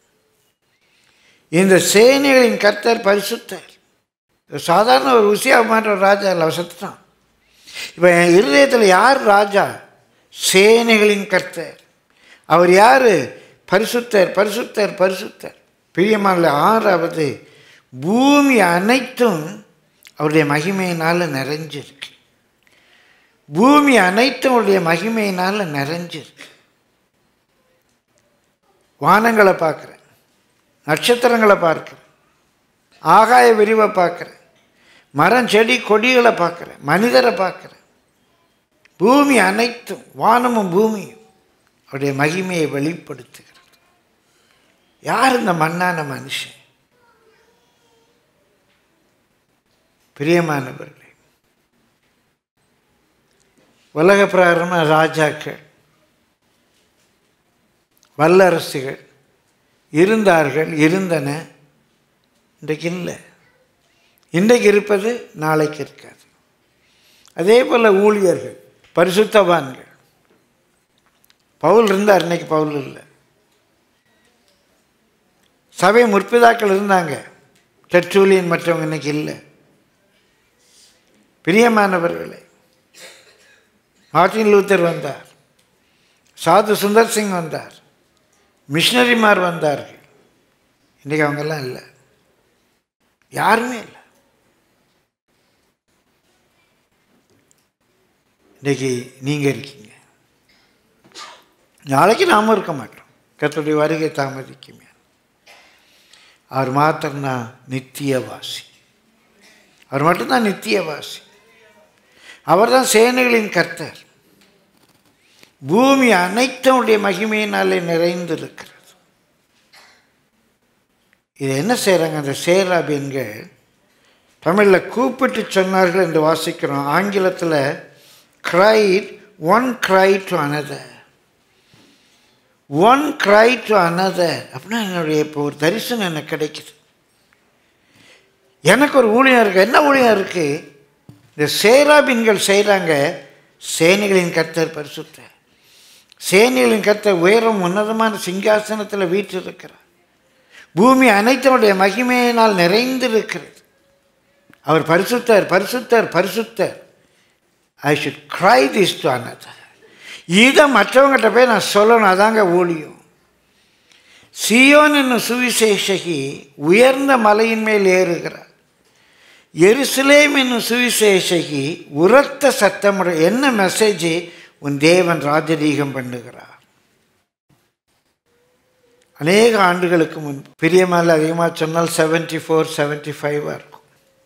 இந்த சேனைகளின் கர்த்தர் பரிசுத்தர் சாதாரண ஒரு உசியா மாற்ற ஒரு ராஜா இல்லை அவர் செத்துட்டான் இப்போ என் இருதயத்தில் யார் ராஜா சேனைகளின் கர்த்தர் அவர் யார் பரிசுத்தர் பரிசுத்தர் பரிசுத்தர் பிரியமான ஆறாவது பூமி அனைத்தும் அவருடைய மகிமையினால் நிறைஞ்சிருக்கு பூமி அனைத்தும் அவருடைய மகிமையினால் நிறைஞ்சிருக்கு வானங்களை பார்க்குறேன் நட்சத்திரங்களை பார்க்குறேன் ஆகாய விரிவை பார்க்குறேன் மரம் செடி கொடிகளை பார்க்குறேன் மனிதரை பார்க்குறேன் பூமி அனைத்தும் வானமும் பூமியும் அவருடைய மகிமையை வெளிப்படுத்துகிறது யார் இந்த மண்ணான மனுஷன் பிரியமானவர்களே உலக பிரகாரமாக ராஜாக்கள் வல்லரசுகள் இருந்தார்கள் இருந்தன இன்றைக்கு இல்லை இன்றைக்கு இருப்பது நாளைக்கு இருக்காது அதே போல் ஊழியர்கள் பரிசுத்தவான்கள் பவுல் இருந்தார் இன்னைக்கு பவுல் இல்லை சபை முற்பிதாக்கள் இருந்தாங்க டெட்ரூலியன் மற்றவங்க இன்னைக்கு இல்லை பிரியமானவர்களே மார்ட்டின் லூத்தர் வந்தார் சாது சுந்தர் சிங் வந்தார் மிஷினரிமார் வந்தார்கள் இன்றைக்கி அவங்கெல்லாம் இல்லை யாருமே இல்லை இன்றைக்கி நீங்கள் இருக்கீங்க நாளைக்கு நாம இருக்க மாட்டோம் கர்த்தருடைய வருகை தாமதிக்குமே அவர் மாத்திரம்தான் நித்தியவாசி அவர் மட்டும்தான் நித்தியவாசி அவர்தான் சேனைகளின் கர்த்தர் பூமி அனைத்தனுடைய மகிமையினாலே நிறைந்திருக்கிறது இது என்ன செய்கிறாங்க அந்த சேராபீன்கள் தமிழில் கூப்பிட்டு சொன்னார்கள் என்று வாசிக்கிறோம் ஆங்கிலத்தில் cried one cry to another one cry to another அப்படின்னா என்னுடைய இப்போ ஒரு தரிசனம் எனக்கு கிடைக்குது எனக்கு ஒரு ஊழியம் இருக்குது என்ன ஊழியம் இருக்குது இந்த சேராபின்கள் செய்கிறாங்க சேனைகளின் கர்த்தர் பரிசுத்தர் சேனைகளின் கர்த்தர் உயரம் உன்னதமான சிங்காசனத்தில் வீற்றிருக்கிறார் பூமி அனைத்தனுடைய மகிமையினால் நிறைந்திருக்கிறது அவர் பரிசுத்தர் பரிசுத்தர் பரிசுத்தர் I should cry this to another இதை மற்றவங்ககிட்ட போய் நான் சொல்லணும் அதாங்க ஊழியம் சியோன் என்னும் சுவிசேஷகி உயர்ந்த மலையின் மேல் ஏறுகிறார் எருசலேம் என்னும் சுவிசேஷகி உரத்த சத்தமுறை என்ன மெசேஜ் உன் தேவன் ராஜரீகம் பண்ணுகிறார் அநேக ஆண்டுகளுக்கு முன் பிரியமால அதிகமாக சொன்னால் செவன்ட்டி ஃபோர் செவன்ட்டி ஃபைவாக இருக்கும்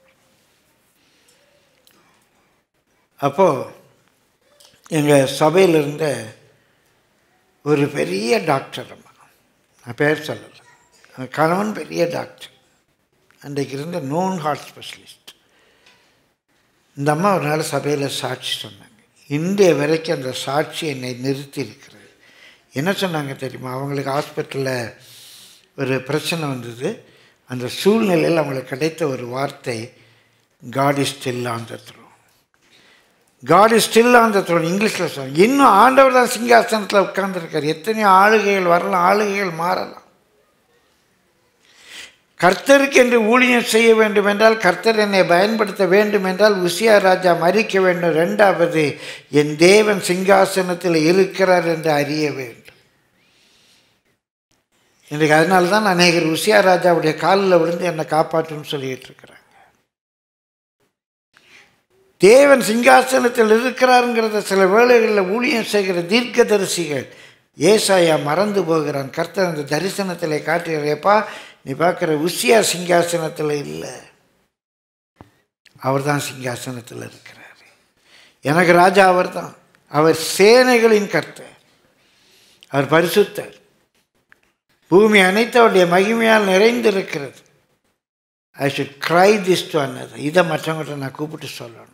அப்போது எங்கள் சபையில் இருந்த ஒரு பெரிய டாக்டர் அம்மா நான் பேர் சொல்லலை அந்த கணவன் பெரிய டாக்டர் அன்றைக்கு இருந்த நோன் ஹார்ட் ஸ்பெஷலிஸ்ட் இந்த அம்மா ஒரு நாள் சபையில் சாட்சி சொன்னாங்க இன்றைய வரைக்கும் அந்த சாட்சி என்னை நிறுத்தி இருக்கிறது என்ன சொன்னாங்க தெரியுமா அவங்களுக்கு ஹாஸ்பிட்டலில் ஒரு பிரச்சனை வந்தது அந்த சூழ்நிலையில் அவங்களுக்கு கிடைத்த ஒரு வார்த்தை God is still on the throne God is still on the throne இங்கிலீஷில் சொல்லுவாங்க இன்னும் ஆண்டவர் தான் சிங்காசனத்தில் உட்கார்ந்துருக்கார் எத்தனையோ ஆளுகைகள் வரலாம் ஆளுகைகள் மாறலாம் கர்த்தருக்கு என்று ஊழியம் செய்ய வேண்டும் என்றால் கர்த்தர் என்னை பயன்படுத்த வேண்டும் என்றால் உசியா ராஜா மறிக்க வேண்டும் ரெண்டாவது என் தேவன் சிங்காசனத்தில் இருக்கிறார் என்று அறிய வேண்டும் இன்றைக்கு அதனால தான் அநேகர் உசியா ராஜாவுடைய காலில் விழுந்து என்னை காப்பாற்றுன்னு சொல்லிட்டு இருக்கிறாங்க தேவன் சிங்காசனத்தில் இருக்கிறாருங்கிறத சில வேளைகளில் ஊழியம் செய்கிற தீர்க்கதரிசிகள் ஏசாயா மறந்து போகிறான் கர்த்தர் அந்த தரிசனத்தில் காட்டுகிறேப்பா நீ பார்க்குற உசியா சிங்காசனத்தில் இல்லை அவர் தான் சிங்காசனத்தில் இருக்கிறார் எனக்கு ராஜா அவர் தான் அவர் சேனைகளின் கர்த்தர் அவர் பரிசுத்தர் பூமி அனைத்து அவருடைய மகிமையால் நிறைந்திருக்கிறது I should cry this to another இதை மற்றவங்கள்ட்ட நான் கூப்பிட்டு சொல்லணும்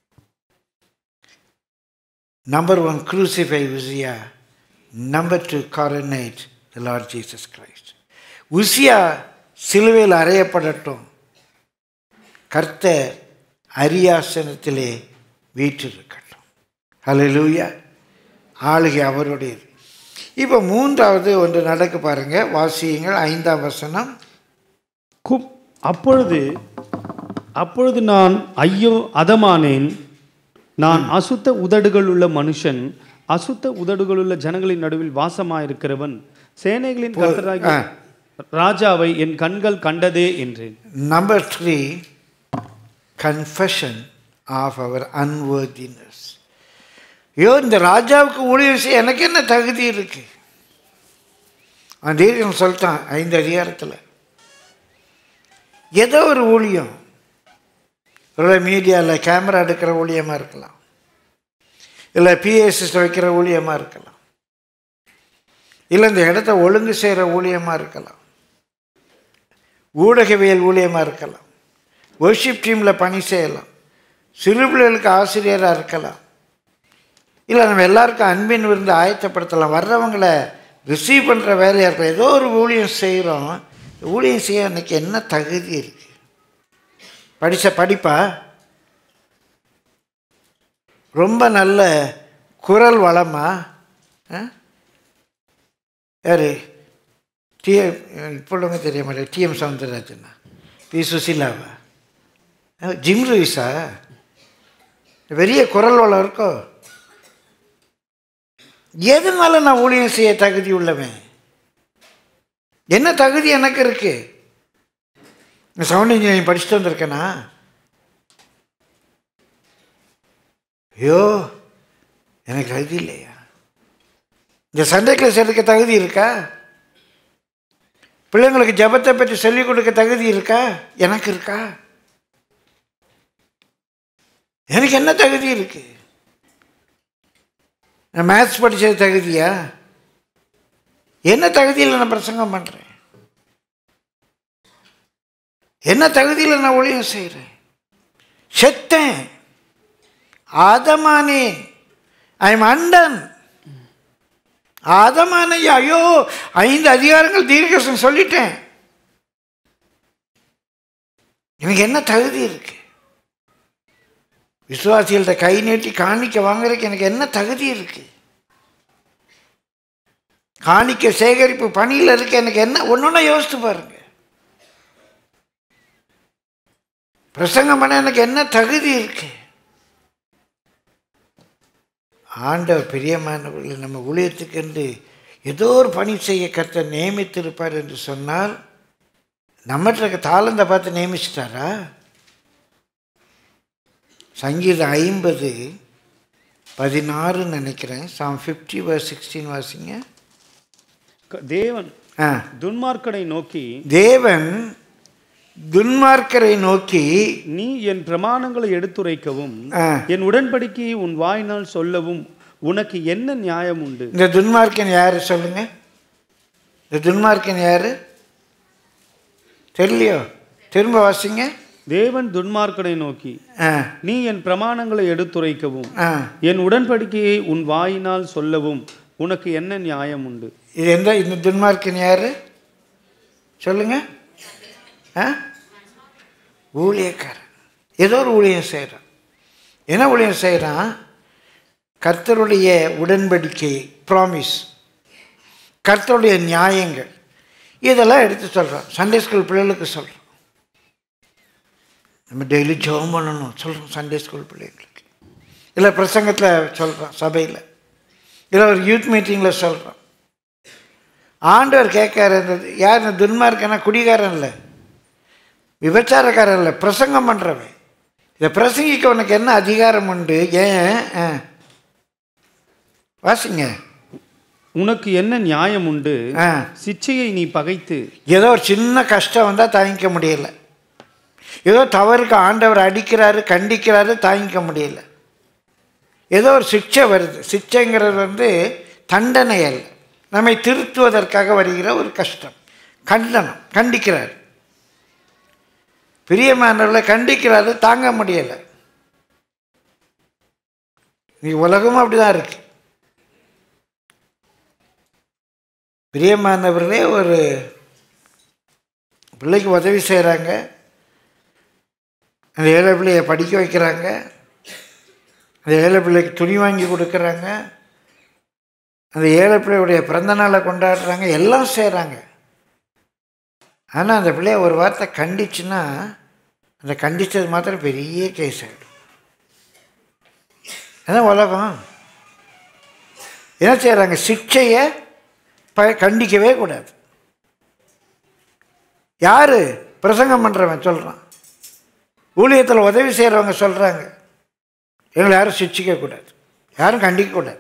number one crucify Uzziah number two coronate the Lord Jesus Christ Uzziah சிலுவையில் அறையப்படட்டும் கர்த்தர் அரியாசனத்திலே வீற்றிருக்கட்டும் ஹalleluya ஆளுகை அவருடையது இப்போ மூன்றாவது ஒன்று நடக்க பாருங்க வாசியுங்கள் ஐந்தாம் வசனம் குப் அப்பொழுது அப்பொழுது நான் ஐயோ அதமானேன் நான் அசுத்த உதடுகள் உள்ள மனுஷன் அசுத்த உதடுகள் உள்ள ஜனங்களின் நடுவில் வாசமாயிருக்கிறவன் சேனைகளின் கர்த்தராகிய ஆ. ராஜாவை என் கண்கள் கண்டதே என்றேன் number three confession of our unworthiness ஐயோ இந்த ராஜாவுக்கு ஊழியம் செய்ய எனக்கு என்ன தகுதி இருக்கு அவன் தீர்க்கம் சொல்லிட்டான் ஐந்து அதிகாரத்தில் ஏதோ ஒரு ஊழியம் ஒரு மீடியாவில் கேமரா எடுக்கிற ஊழியமாக இருக்கலாம் இல்லை பிஎஸ்எஸ் வைக்கிற ஊழியமாக இருக்கலாம் இல்லை இந்த இடத்த ஒழுங்கு செய்கிற ஊழியமாக இருக்கலாம் ஊடகவியல் ஊழியமாக இருக்கலாம் ஒர்ஷிப் டீமில் பணி செய்யலாம் சிறு பிள்ளைகளுக்கு ஆசிரியராக இருக்கலாம் இல்லை நம்ம எல்லாருக்கும் அன்பின் விருந்து ஆயத்தப்படுத்தலாம் வர்றவங்களை ரிசீவ் பண்ணுற வேலையாக இருக்கலாம் ஏதோ ஒரு ஊழியம் செய்கிறோம் ஊழியம் செய்ய அன்னைக்கு என்ன தகுதி இருக்குது படித்த படிப்பா ரொம்ப நல்ல குரல் வளமா ஆ? யாரு டிஎம் இப்போ உள்ளவங்க தெரிய மாட்டேன் டிஎம் சவுந்தரராஜனா பி சுசீலாவா ஆ, ஜிம் லூயிஸா பெரிய குரல் வளம் இருக்கோ எதனால நான் ஊழியம் செய்ய தகுதி உள்ளவன் என்ன தகுதி எனக்கு இருக்கு நான் சவுண்ட் இன்ஜினியரிங் படிச்சுட்டு வந்திருக்கேனா ஐயோ எனக்கு தகுதி இல்லையா இந்த சண்டே கிளாஸ் எடுக்க தகுதி இருக்கா பிள்ளைங்களுக்கு ஜெபத்தை பற்றி சொல்லிக் கொடுக்க தகுதி இருக்கா எனக்கு இருக்கா எனக்கு என்ன தகுதி இருக்கு நான் மேத்ஸ் படித்தது தகுதியா என்ன தகுதியில் நான் பிரசங்கம் பண்ணுறேன் என்ன தகுதியில் நான் ஊழியம் செய்கிறேன் செத்தேன் ஆதமானேன் ஐ எம் அண்டன் ஆதமான ஐயோ ஐந்து அதிகாரங்கள் தீர்க்கசம் சொல்லிட்டேன் எனக்கு என்ன தகுதி இருக்கு விசுவாசிகள்கிட்ட கை நீட்டி காணிக்க வாங்குறதுக்கு எனக்கு என்ன தகுதி இருக்கு காணிக்க சேகரிப்பு பணியில் இருக்க எனக்கு என்ன ஒன்னொன்னா யோசித்து பாருங்க பிரசங்கம் பண்ண எனக்கு என்ன தகுதி இருக்கு ஆண்டவர் பிரியமானவர்கள் நம்ம ஊழியத்துக்கென்று ஏதோ ஒரு பணி செய்ய கர்த்தர் நியமித்திருப்பார் என்று சொன்னால் நம்மகிட்ட இருக்க தாளந்தை பார்த்து நியமிச்சிட்டாரா சங்கீதம் ஐம்பது பதினாறுன்னு நினைக்கிறேன் சாம் ஃபிஃப்டி வர் சிக்ஸ்டீன் வாசிங்க க- தேவன் ஆ துன்மார்க்கனை நோக்கி தேவன் துன்மார்க்கரை நோக்கி நீ என் பிரமாணங்களை எடுத்துரைக்கவும் ஆ, என் உடன்படிக்கையை உன் வாயினால் சொல்லவும் உனக்கு என்ன நியாயம் உண்டு இந்த துன்மார்க்கன் யாரு சொல்லுங்க இந்த துன்மார்க்கன் யாரு தெரியலையோ திரும்ப வாசிங்க தேவன் துன்மார்க்கனை நோக்கி ஆ நீ என் பிரமாணங்களை எடுத்துரைக்கவும் ஆ என் உடன்படிக்கையை உன் வாயினால் சொல்லவும் உனக்கு என்ன நியாயம் உண்டு இது எந்த இந்த துன்மார்க்கன் யாரு சொல்லுங்க ஆ ஊழியக்காரன் ஏதோ ஒரு ஊழியம் செய்கிறான் என்ன ஊழியம் செய்கிறான் கர்த்தருடைய உடன்படிக்கை ப்ராமிஸ் கர்த்தருடைய நியாயங்கள் இதெல்லாம் எடுத்து சொல்கிறான் சண்டே ஸ்கூல் பிள்ளைகளுக்கு சொல்கிறோம் நம்ம டெய்லி ஜெபம் பண்ணணும் சொல்கிறோம் சண்டே ஸ்கூல் பிள்ளைங்களுக்கு இல்லை பிரசங்கத்தில் சொல்கிறோம் சபையில் இல்லை ஒரு யூத் மீட்டிங்கில் சொல்கிறோம் ஆண்டவர் கேட்காரு இந்த யார் இந்த துன்மார்க்கனா குடிகாரன் இல்லை விபச்சாரக்காரன் இல்லை பிரசங்கம் பண்ணுறவன் இதை பிரசங்கிக்க உனக்கு என்ன அதிகாரம் உண்டு ஏன் ஆ. வாசிங்க உனக்கு என்ன நியாயம் உண்டு ஆ சிச்சையை நீ பகைத்து ஏதோ ஒரு சின்ன கஷ்டம் வந்தால் தாங்கிக்க முடியல ஏதோ தவறுக்கு ஆண்டவர் அடிக்கிறாரு கண்டிக்கிறாரு தாங்கிக்க முடியல ஏதோ ஒரு சிக்ஷை வருது சிக்ஷைங்கிறது வந்து தண்டனை அல்ல நம்மை திருத்துவதற்காக வருகிற ஒரு கஷ்டம் கண்டனம் கண்டிக்கிறார் பிரியமானவர்களை கண்டிக்கிறாரு தாங்க முடியலை நீ உலகமும் அப்படிதான் இருக்கு பிரியமானவர்களே ஒரு பிள்ளைக்கு உதவி செய்கிறாங்க அந்த ஏழை பிள்ளைய படிக்க வைக்கிறாங்க அந்த ஏழை பிள்ளைக்கு துணி வாங்கி கொடுக்குறாங்க அந்த ஏழை பிள்ளையுடைய பிறந்த நாளை கொண்டாடுறாங்க எல்லாம் செய்கிறாங்க ஆனால் அந்த பிள்ளைய ஒரு வார்த்தை கண்டிச்சுன்னா அந்த கண்டிச்சது மாத்திரம் பெரிய கேஸ் ஆகிடும் அதான் உலகம் என்ன செய்கிறாங்க சிக்ஷையை ப கண்டிக்கவே கூடாது யார் பிரசங்கம் பண்ணுறவன் சொல்கிறான் ஊழியத்தில் உதவி செய்கிறவங்க சொல்கிறாங்க எங்களை யாரும் சிக்ஷிக்க கூடாது யாரும் கண்டிக்க கூடாது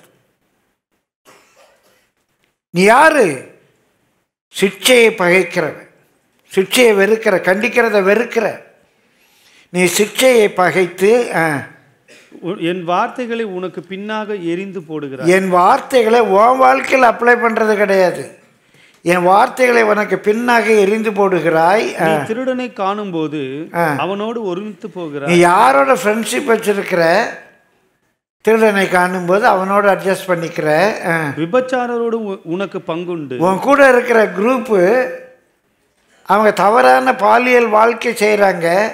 நீ யாரு சிக்ஷையை பகைக்கிறவன் சிக்ஷையை வெறுக்கிற கண்டிக்கிறத வெறுக்கிற நீ சிக்ஷையை பகைத்து ஆ, உ- என் வார்த்தைகளை உனக்கு பின்னாக எரிந்து போடுகிறார் என் வார்த்தைகளை உன் வாழ்க்கையில் அப்ளை பண்ணுறது கிடையாது என் வார்த்தைகளை உனக்கு பின்னாக எரிந்து போடுகிறாய் ஆ. நீ திருடனை காணும்போது ஆ. அவனோடு ஒருமித்து நீ போகிறார் யாரோட ஃப்ரெண்ட்ஷிப் வச்சிருக்கிற திருடனை காணும்போது அவனோட அட்ஜஸ்ட் பண்ணிக்கிற ஆ. விபச்சாரரோடு உ- உனக்கு பங்குண்டு உன் கூட இருக்கிற குரூப்பு அவங்க தவறான பாலியல் வாழ்க்கை செய்கிறாங்க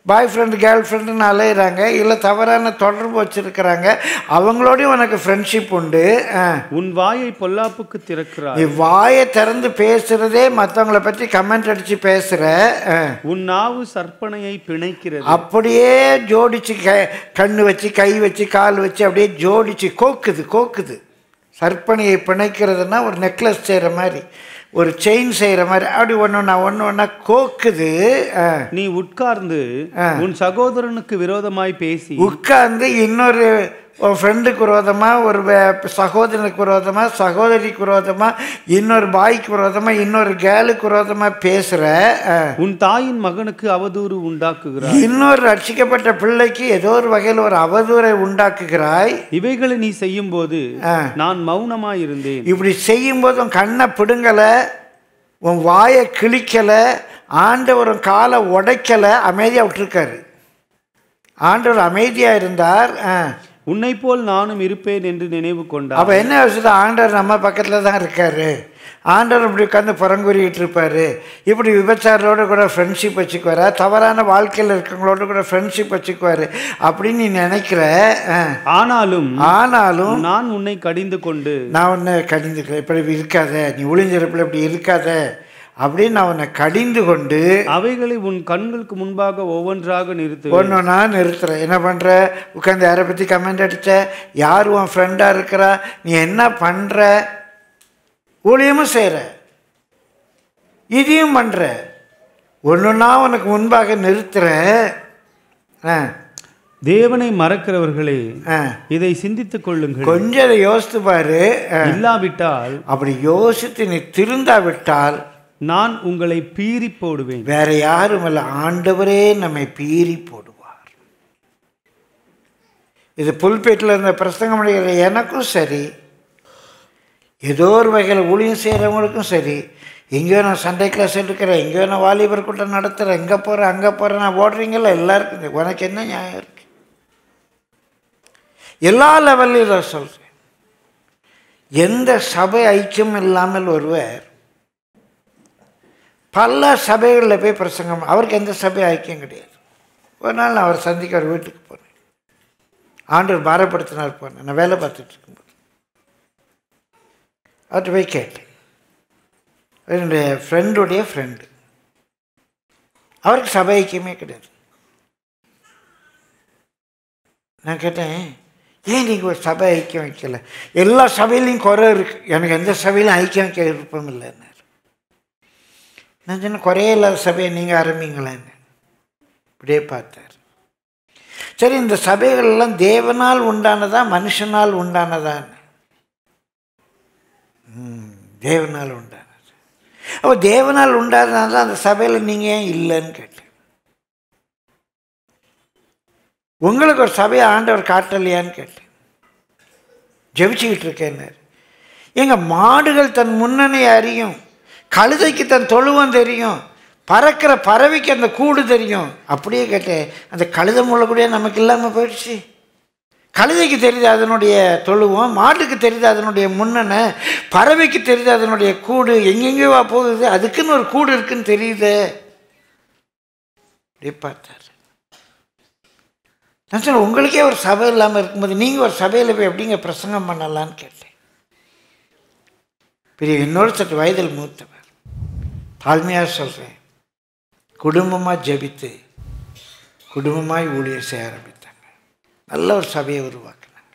பாய் ஃப்ரெண்டு கேர்ள் ஃப்ரெண்டுன்னு அலையிறாங்க இல்லை தவறான தொடர்பு வச்சுருக்கிறாங்க அவங்களோடயும் உனக்கு ஃப்ரெண்ட்ஷிப் உண்டு ஆ. உன் வாயை பொல்லாப்புக்கு திறக்கிறாய் நீ வாயை திறந்து பேசுகிறதே மற்றவங்கள பற்றி கமெண்ட் அடித்து பேசுகிற உன் நாவு சற்பனையை பிணைக்கிறது அப்படியே ஜோடிச்சு க கண்ணு வச்சு கை வச்சு கால் வச்சு அப்படியே ஜோடிச்சு கோக்குது கோக்குது சர்ப்பணியை பிணைக்கிறதுனா ஒரு நெக்லஸ் செய்கிற மாதிரி ஒரு செயின் செய்கிற மாதிரி அப்படி ஒன்று ஒன்றா ஒன்று ஒன்றா கோக்குது ஆ. நீ உட்கார்ந்து உன் சகோதரனுக்கு விரோதமாய் பேசி உட்கார்ந்து இன்னொரு ஒரு ஃப்ரெண்டுக்கு விரோதமாக ஒரு வே- சகோதரனுக்கு விரோதமாக சகோதரிக்கு விரோதமாக இன்னொரு பாய்க்கு விரோதமாக இன்னொரு கேலுக்கு விரோதமாக பேசுகிற உன் தாயின் மகனுக்கு அவதூறு உண்டாக்குகிறாய் இன்னொரு ரட்சிக்கப்பட்ட பிள்ளைக்கு ஏதோ ஒரு வகையில் ஒரு அவதூறை உண்டாக்குகிறாய் இவைகளை நீ செய்யும்போது ஆ. நான் மௌனமாய் இருந்தேன் இப்படி செய்யும்போது உன் கண்ணை பிடுங்கலை உன் வாயை கிழிக்கலை ஆண்டவர் உன் காலை உடைக்கலை அமைதியாக விட்டுருக்காரு ஆண்டவர் அமைதியாக இருந்தார் ஆ. உன்னை போல் நானும் இருப்பேன் என்று நினைவு கொண்டார் அப்போ என்ன யோசிச்சு ஆண்டவர் நம்ம பக்கத்தில் தான் இருக்காரு ஆண்டவர் இப்படி உட்காந்து புறங்குறிக்கிட்டு இருப்பாரு இப்படி விபச்சாரோட கூட ஃப்ரெண்ட்ஷிப் வச்சுக்குவாரா தவறான வாழ்க்கையில் இருக்கவங்களோட கூட ஃப்ரெண்ட்ஷிப் வச்சுக்குவாரு அப்படின்னு நீ நினைக்கிற ஆ. ஆனாலும் ஆனாலும் நான் உன்னை கடிந்து கொண்டு நான் உன்னை கடிந்துக்கிறேன் இப்படி இருக்காத நீ ஒளிஞ்சிருப்பில் இப்படி இருக்காத அப்படின்னு நான் உன்னை கடிந்து கொண்டு அவைகளை உன் கண்களுக்கு முன்பாக ஒவ்வொன்றாக நிறுத்து ஒன்று ஒன்றா நிறுத்துறேன் என்ன பண்ணுற உட்காந்து யாரை பற்றி கமெண்ட் அடித்த யார் உன் ஃப்ரெண்டாக இருக்கிறா நீ என்ன பண்ணுற ஊழியமும் செய்கிற இதையும் பண்ணுற ஒன்றுன்னா உனக்கு முன்பாக நிறுத்துறேன் ஆ தேவனை மறக்கிறவர்களே ஆ இதை சிந்தித்துக் கொள்ளுங்கள் கொஞ்சம் அதை யோசித்து பாரு ஆ. இல்லாவிட்டால் அப்படி யோசித்து நீ திருந்தாவிட்டால் நான் உங்களை பீறி போடுவேன் வேற யாரும் இல்லை ஆண்டவரே நம்மை பீறி போடுவார் இது புல்பேட்டில் இருந்த பிரசங்கம் முடிகிற எனக்கும் சரி ஏதோ ஒரு வகையில் ஊழியம் செய்கிறவங்களுக்கும் சரி எங்கேயோ நான் சண்டே கிளாஸ் எடுக்கிறேன் எங்கேயோ நான் வாலிபர் கூட்டம் நடத்துகிறேன் எங்கே போகிறேன் அங்கே போகிறேன் நான் ஓடுறீங்களா எல்லாருக்கும் இது. உனக்கு என்ன நியாயம் இருக்கு எல்லா லெவல்லையும் நான் சொல்கிறேன் எந்த சபை ஐக்கியம் இல்லாமல் ஒருவர் பல சபைகளில் போய் பிரசங்கம் அவருக்கு எந்த சபை ஐக்கியம் கிடையாது ஒரு நாள் நான் அவர் சந்திக்க அவர் வீட்டுக்கு போனேன் ஆண்டவர் பாரப்படுத்தினார் போனேன் நான் வேலை பார்த்துட்டு இருக்கும்போது அவர்கிட்ட போய் கேட்டேன் அவர் என்னுடைய ஃப்ரெண்டுடைய ஃப்ரெண்டு அவருக்கு சபை ஐக்கியமே கிடையாது நான் கேட்டேன் ஏன் நீங்கள் ஒரு சபை ஐக்கியம் வைக்கல எல்லா சபையிலையும் குறை இருக்குது எனக்கு எந்த சபையிலும் ஐக்கியம் வைக்க விருப்பம் இல்லைன்னு நான் சொன்ன குறைய இல்லாத சபையை நீங்கள் ஆரம்பிங்களேன்னு இப்படியே பார்த்தார் சரி இந்த சபைகள்லாம் தேவனால் உண்டானதா மனுஷனால் உண்டானதான்னு ம், தேவனால் உண்டானது அப்போ தேவனால் உண்டானதால் தான் அந்த சபையில் நீங்கள் ஏன் இல்லைன்னு கேட்டேன் உங்களுக்கு ஒரு சபையை ஆண்டவர் காட்டலையான்னு கேட்டேன் ஜெபிச்சுக்கிட்டு இருக்கேன்னாரு எங்க மாடுகள் தன் முன்னணி அறியும் கழுதைக்கு தன் தொழுவம் தெரியும் பறக்கிற பறவைக்கு அந்த கூடு தெரியும் அப்படியே கேட்டேன் அந்த கழுதை முள்ள கூட நமக்கு இல்லாமல் போயிடுச்சு கழுதைக்கு தெரியுது அதனுடைய தொழுவம் மாட்டுக்கு தெரியுது அதனுடைய முன்னணை பறவைக்கு தெரியுது அதனுடைய கூடு எங்கெங்கேவா போகுது அதுக்குன்னு ஒரு கூடு இருக்குன்னு தெரியுது அப்படியே பார்த்தார் நான் சொன்னேன் உங்களுக்கே ஒரு சபை இல்லாமல் இருக்கும்போது நீங்கள் ஒரு சபையில் போய் எப்படிங்க பிரசங்கம் பண்ணலான்னு கேட்டேன் பெரிய இன்னொரு சற்று வயதில் மூத்தவர் தாழ்மையாக சொல்கிறேன் குடும்பமாக ஜெபித்து குடும்பமாய் ஊழியர் செய்ய ஆரம்பித்தாங்க நல்ல ஒரு சபையை உருவாக்குனாங்க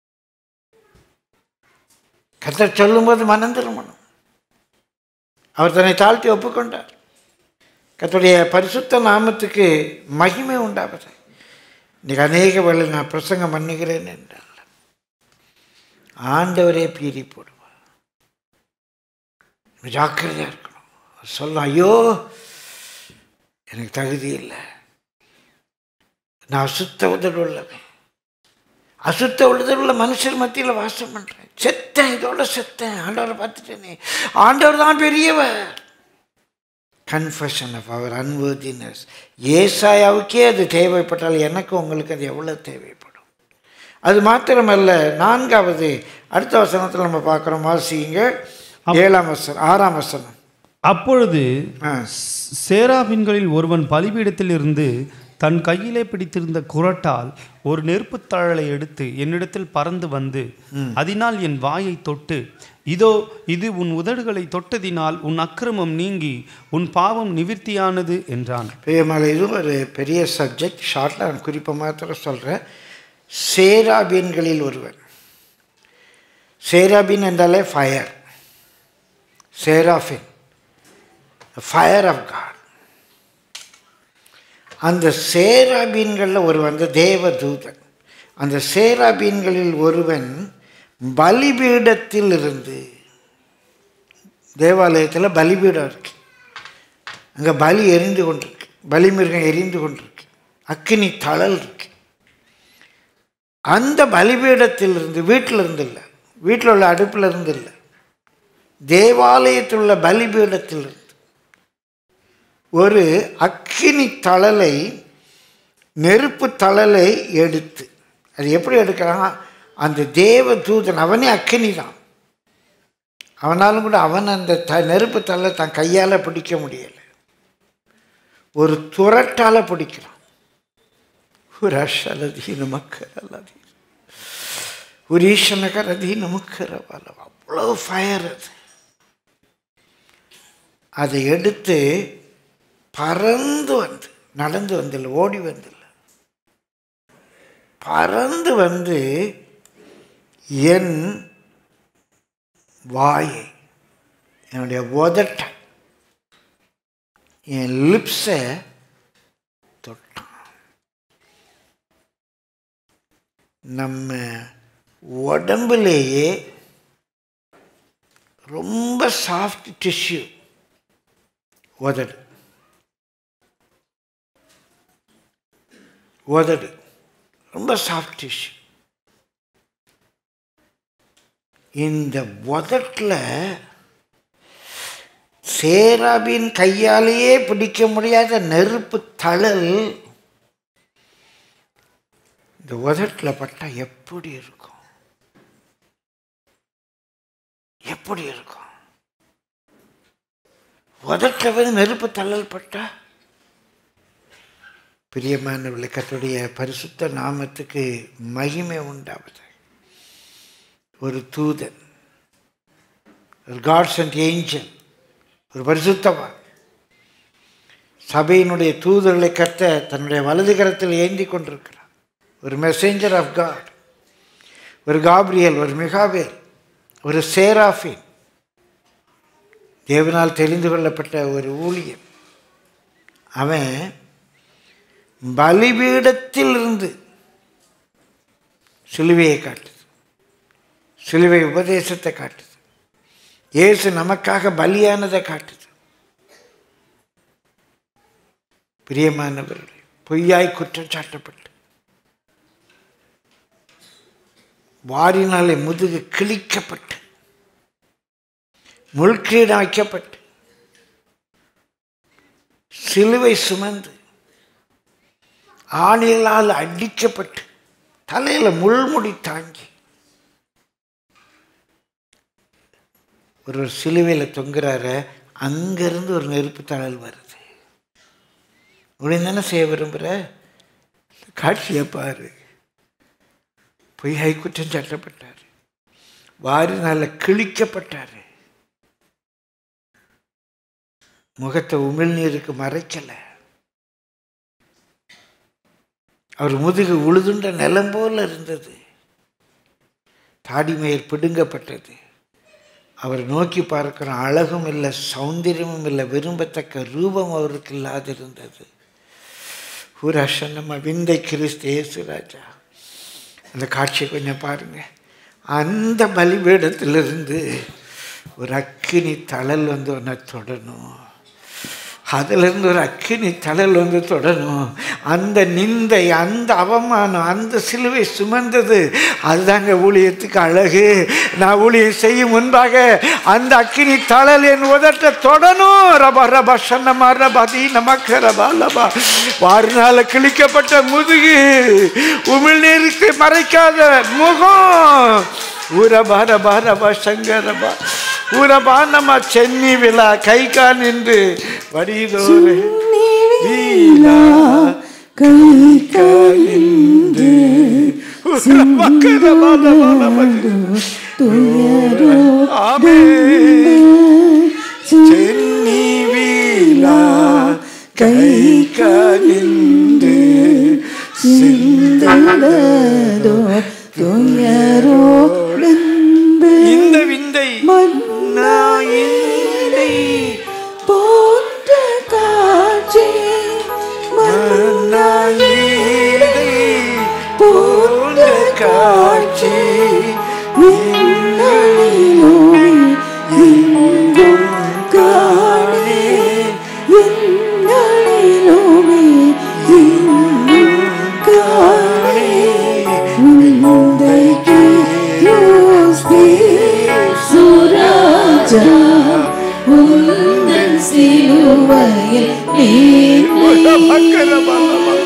கத்தர் சொல்லும்போது மனம் திரும்பணும் அவர் தன்னை தாழ்த்தி ஒப்புக்கொண்டார் கர்த்தருடைய பரிசுத்த நாமத்துக்கு மகிமை உண்டாவது இன்னைக்கு அநேக வேளை நான் பிரசங்கம் பண்ணுகிறேன் என்றால் ஆண்டவரே பீறி போடுவார் ஜாக்கிரதையாக இருக்கணும் அவர் சொல்லணும் ஐயோ எனக்கு தகுதி இல்லை நான் அசுத்த உதடு உள்ளவன் அசுத்த உழுதல் உள்ள மனுஷர் மத்தியில் வாசம் பண்ணுறேன் செத்தேன் இதோட செத்தேன் ஆண்டவரை பார்த்துட்டேனே ஆண்டவர் தான் பெரியவர் கன்ஃபஷன் ஆஃப் அவர் அன்வர்தினஸ் ஏசாயாவுக்கே அது தேவைப்பட்டால் எனக்கு உங்களுக்கு அது எவ்வளோ தேவைப்படும் அது மாத்திரமல்ல நான்காவது அடுத்த வசனத்தில் நம்ம பார்க்குறோம் வாசிங்க ஏழாம் வசனம் ஆறாம் வசனம் அப்பொழுது ஆ சேராபின்களில் ஒருவன் பலிபீடத்தில் இருந்து தன் கையிலே பிடித்திருந்த குரட்டால் ஒரு நெருப்புத் தழலை எடுத்து என்னிடத்தில் பறந்து வந்து அதனால் என் வாயை தொட்டு இதோ இது உன் உதடுகளை தொட்டதினால் உன் அக்கிரமம் நீங்கி உன் பாவம் நிவிர்த்தியானது என்றான் பெரியமலை இது ஒரு பெரிய சப்ஜெக்ட் ஷார்ட்டில் நான் குறிப்பை மாத்திரம் சொல்கிறேன் சேராபீன்களில் ஒருவன் சேராபீன் என்றாலே fire seraphim fire of God அந்த சேராபீன்களில் ஒருவன் அந்த தேவ தூதன் அந்த சேராபீன்களில் ஒருவன் பலிபீடத்தில் இருந்து தேவாலயத்தில் பலிபீடம் இருக்கு அங்கே பலி எரிந்து கொண்டிருக்கு பலிமிருகம் எரிந்து கொண்டிருக்கு அக்கினி தழல் இருக்கு அந்த பலிபீடத்தில் இருந்து வீட்டில் இருந்து இல்லை வீட்டில் உள்ள அடுப்பில் இருந்து இல்லை தேவாலயத்தில் உள்ள பலிபீடத்தில் இருந்து ஒரு அக்கினி தழலை நெருப்பு தழலை எடுத்து அது எப்படி எடுக்கிறான் அந்த தேவ தூதன் அவனே அக்கினி தான் அவனாலும் கூட அவன் அந்த த நெருப்பு தழலை தன் கையால் பிடிக்க முடியலை ஒரு துரட்டால் பிடிக்கிறான் ஒரு அஷலதீன மக்கள் அல்லது ஒரு ஈசனகர் அதீன மக்கள் அவ்வளோ ஃபயர் அது அதை எடுத்து பறந்து வந்து நடந்து வந்தில்லை ஓடி வந்தில்லை பறந்து வந்து என் வாயை என்னுடைய உதட்டை என் லிப்ஸை தொட்டான் நம்ம உடம்புலேயே ரொம்ப சாஃப்ட் டிஷ்யூ உதடு உதடு ரொம்ப சாஃப்ட் டிஷ்யூ இந்த உதட்டில் சேராபின் கையாலேயே பிடிக்க முடியாத நெருப்பு தழல் இந்த உதட்டில் பட்டா எப்படி இருக்கும் எப்படி இருக்கும் உதட்டில் வந்து நெருப்பு தழல் பட்டா பிரியமானவர்களை கத்துடைய பரிசுத்த நாமத்துக்கு மகிமை உண்டாவது ஒரு தூதன் ஒரு காட்ஸ் அண்ட் ஏஞ்சல் ஒரு பரிசுத்தவான் சபையினுடைய தூதர்களை கத்த தன்னுடைய வலது கரத்தில் ஏந்தி கொண்டிருக்கிறார் ஒரு மெசேஞ்சர் ஆஃப் காட் ஒரு காப்ரியல் ஒரு மிகாவேல் ஒரு சேராஃபின் தேவனால் தெரிந்து கொள்ளப்பட்ட ஒரு ஊழியன் அவன் பலிபீடத்தில் இருந்து சிலுவையை காட்டுது சிலுவை உபதேசத்தை காட்டுது இயேசு நமக்காக பலியானதை காட்டுது பிரியமானவர்களே பொய்யாய் குற்றம் சாட்டப்பட்டு வாரினாலே முதுகு கிழிக்கப்பட்டு முள்கிரீடம் வைக்கப்பட்டு சிலுவை சுமந்து ஆணிகளால் அடிக்கப்பட்டு தலையில் முள்முடி தாங்கி ஒரு சிலுவையில் தொங்குறாரு அங்கேருந்து ஒரு நெருப்பு தழல் வருது தானே செய்ய விரும்புகிற காட்சியை பாரு பொய்யாய் குற்றம் சாட்டப்பட்டார் வாரினால கிழிக்கப்பட்டார் முகத்தை உமிழ்நீருக்கு மறைக்கலை அவர் முதுகு உழுதுண்ட நிலம் போல இருந்தது தாடிமயிர் பிடுங்கப்பட்டது அவர் நோக்கி பார்க்கிற அழகும் இல்லை சௌந்தரியமும் இல்லை விரும்பத்தக்க ரூபம் அவருக்கு இல்லாதிருந்தது ஊராஷன் நம்ம விந்தை கிறிஸ்து இயேசு ராஜா அந்த காட்சியை கொஞ்சம் பாருங்க அந்த பலிபீடத்திலிருந்து ஒரு அக்கினி தழல் வந்து ஒன்றை தொடணும் அதிலிருந்து ஒரு அக்கினி தழல் வந்து தொடரும் அந்த நிந்தை அந்த அவமானம் அந்த சிலுவை சுமந்தது அதுதாங்க ஊழியத்துக்கு அழகு நான் ஊழியம் செய்யும் முன்பாக அந்த அக்கினி தழல் என் உதட்ட தொடணும் ரபா ரபா சன்னமா ரபா தீ நமக்கு ரபா லபா வாரினால கிழிக்கப்பட்ட முதுகு உமிழ்நீருக்கு மறைக்காத முகம் ஊரபா ரபா ரபா சங்கரபா ஊரபா நம்ம சென்னி விழா கை கால் நின்று வடிதோறு வீலா கை கழிந்து துயரோ சென்னி வீலா கை கழிந்து சிந்ததோ துயரோடு இந்த விந்தை மன்னாயினை போன்ற காட்சி மன்னாயினை போன்ற காட்சி விண்ணலிலோவி எங்கும் காணே விண்ணலிலோவி எங்கும் காணே விந்தைக்கு யோஸ்தி சுராஜா உந்தன் சிலுவையில் மேன்மை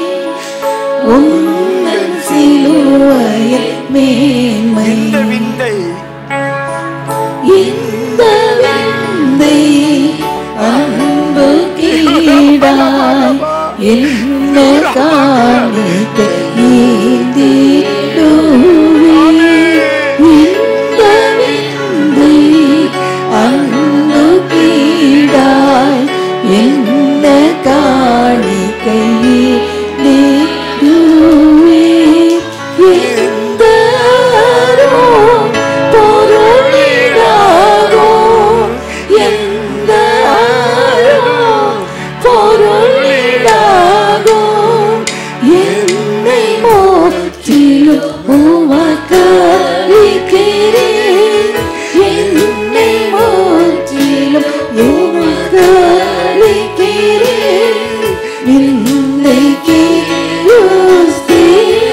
உந்தன் சிலுவையில் மேன்மை இந்த விந்தை இந்த விந்தை அன்பு கீடாய் என்ன காணிக்க நீந்திடுவே இந்த விந்தை அன்பு கீடாய் என்ன காணிக்கை நீடுவே எந்த பொருளிடாகோ எந்த பொருளிடாகோ என்னை மோற்றிலும் உமக்களிக்கிறேன் என்னை மோற்றிலும் உமக்களிக்கிறேன் இன்னைக்கு யோஸ்தி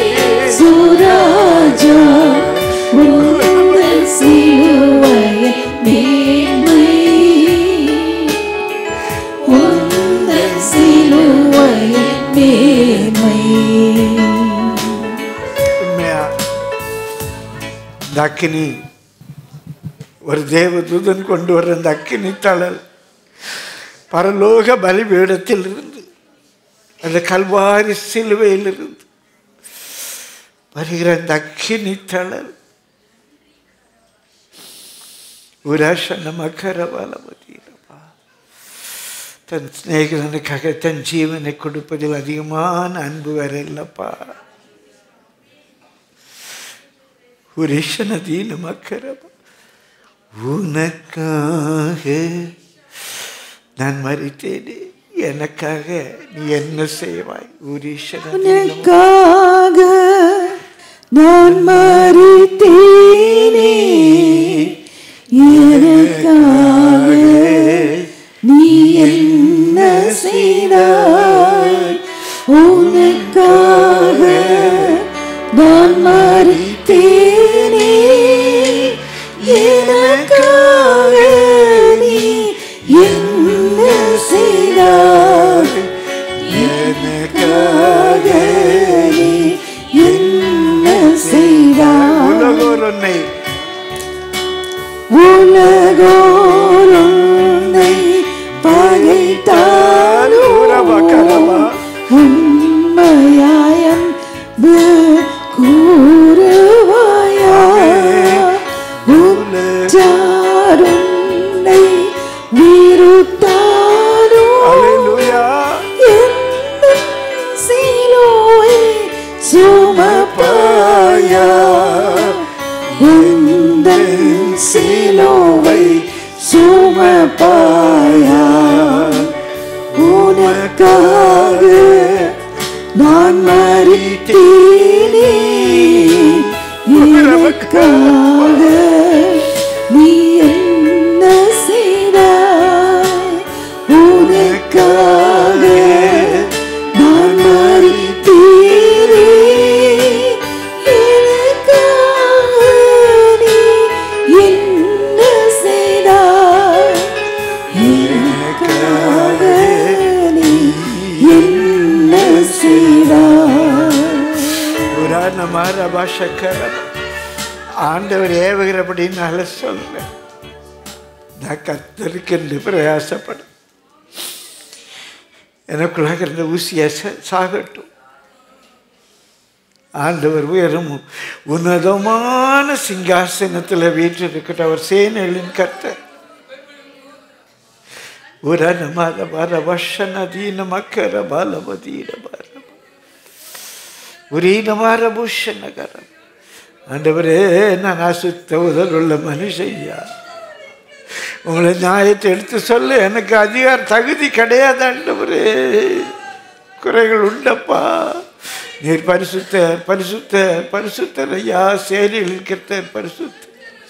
சுராஜா உந்தன் சிலுவையை மேன்மை உந்தன் சிலுவையை மேன்மை உண்மையா இந்த அக்கினி ஒரு தேவதூதன் கொண்டு வர்ற அந்த அக்கினி தழல் பரலோக பலிபீடத்தில் இருந்து அந்த கல்வாரி சிலுவையில் இருந்து வருகிற அந்த அக்கினி தழல் உராசன மக்கரவாலமதியிலப்பா தன் சிநேகிதனுக்காக தன் ஜீவனை கொடுப்பதில் அதிகமான அன்பு வேற இல்லப்பா உரிஷனதீன மக்கரவா உனக்காக நான் மறித்தேனே எனக்காக நீ என்ன செய்வாய் உரிஷனதீன உனக்காக நான் மறித்தேனே எனக்காக நீ என்ன செய்தாய் உனக்காக நான் மறித்தேனே எனக்காக நீ என்ன செய்தாய் எனக்காக நீ என்ன செய்தாய் உலகோர் உன்னை உலகோருன்னை பகைத்தாலும் உறவக்கரமா. உண்மையாயம் கூறுவாயா உச்சாருன்னை விருத்தாலும் அல்லேலூயா என்னும் சிலுவை சுமப்பாயா உந்தன் சிலுவை சுமப்பாயா உனக்காக நான் மறித்தேனே எனக்காக நீ என்ன செய்தாய் உனக்காக நான் மறித்தேனே எனக்காக நீ என்ன செய்தாய் எனக்காக நீ என்ன செய்தாய் புராணமார பாஷக்கரம் ஆண்டவர் ஏவுகிறபடினால சொல்ல நான் கத்தருக்கென்று பிரயாசப்படும் எனக்குள்ளாக இருந்த ஊசியை ச- சாகட்டும் ஆண்டவர் உயரும் உன்னதமான சிங்காசனத்தில் வீற்றிருக்கிற அவர் சேனைகளின் கர்த்தர் உரன மர வர வஷன தீன மக்கர பலவதீன பார உரீன மாற புஷனகரம் ஆண்டவரே நான் அசுத்த உதல் உள்ள மனுஷையா உங்களை நியாயத்தை எடுத்து சொல்ல எனக்கு அதிகார தகுதி கிடையாது ஆண்டவரே குறைகள் உண்டப்பா நீர் பரிசுத்த பரிசுத்த பரிசுத்தர் ஐயா சேரியில் கர்த்தர் பரிசுத்த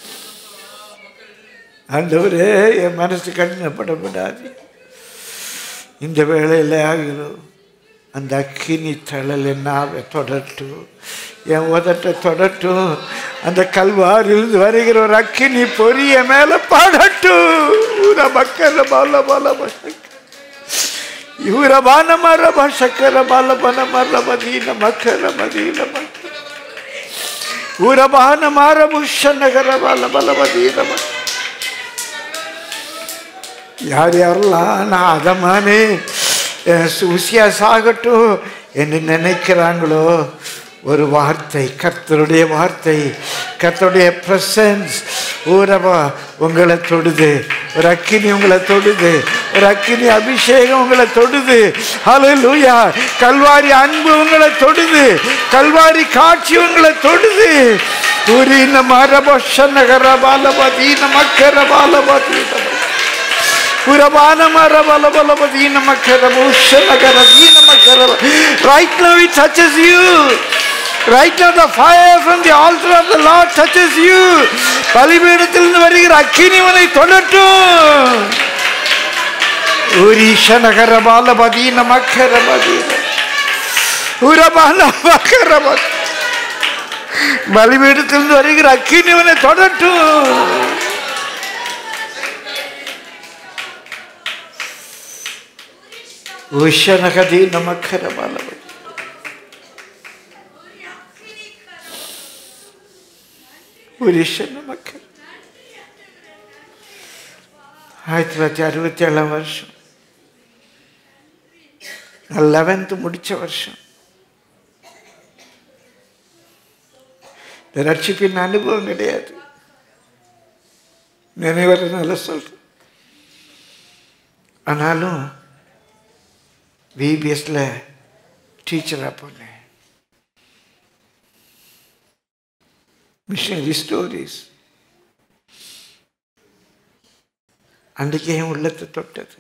ஆண்டவரே என் மனசு கடினப்படப்படாது இந்த வேளையில் ஆகிறோம் அந்த அக்கினி தழல் என்னாவை தொடட்டும் என் உதட்டை தொடட்டும் அந்த கல்வாரிலிருந்து வருகிற ஒரு அக்கினி பொரிய மேல பாடட்டும் ஊர மக்கர பால பால பசக்க இவர பான மர பசக்கர பால பன மர மதீன மக்கர மதீன மக்கர ஊர பான மார புஷ நகர பால பல மதீன மக்கர யார் யாரெல்லாம் நான் அதமானே உசியா சாகட்டும் என்று நினைக்கிறாங்களோ ஒரு வார்த்தை கர்த்தருடைய வார்த்தை கர்த்தருடைய பிரசன்ஸ் ஊரவா உங்களை தொடுது ஒரு அக்கினி உங்களை தொடுது ஒரு அக்கினி அபிஷேகம் உங்களை தொடுது ஹalleluya கல்வாரி அன்பு உங்களை தொடுது கல்வாரி காட்சி உங்களை தொடுது ஊரின மரபஷ நகர பாலபதீன மக்கர பாலபதீன புறபான மர பல பல பதீன மக்கர பூஷண கர தீன மக்கர right now it touches you right now the fire from the altar of the Lord touches you பலிபீடத்திலிருந்து வருகிற அக்கினிவனை தொடட்டும் உரீஷ நகர பால பதீன மக்கர பதீன உரபான மக்கர பதீன பலிபீடத்திலிருந்து வருகிற அக்கினிவனை தொடட்டும் ಉಷನಗದಿ ನಮಕ್ಕರ ಬಾಲವ ಉರಿಷ ನಮಕ್ಕರ ஆயிரத்தி தொள்ளாயிரத்தி அறுபத்தி ஏழாம் வருஷம் நான் லெவன்த்து முடித்த வருஷம் இந்த ரட்சிப்பின் அனுபவம் கிடையாது நினைவரனால சொல்கிறேன் ஆனாலும் விபிஎஸ்ல டீச்சராக போனேன் மிஷனரி ஸ்டோரிஸ் அன்றைக்கே என் உள்ளத்தை தொட்டது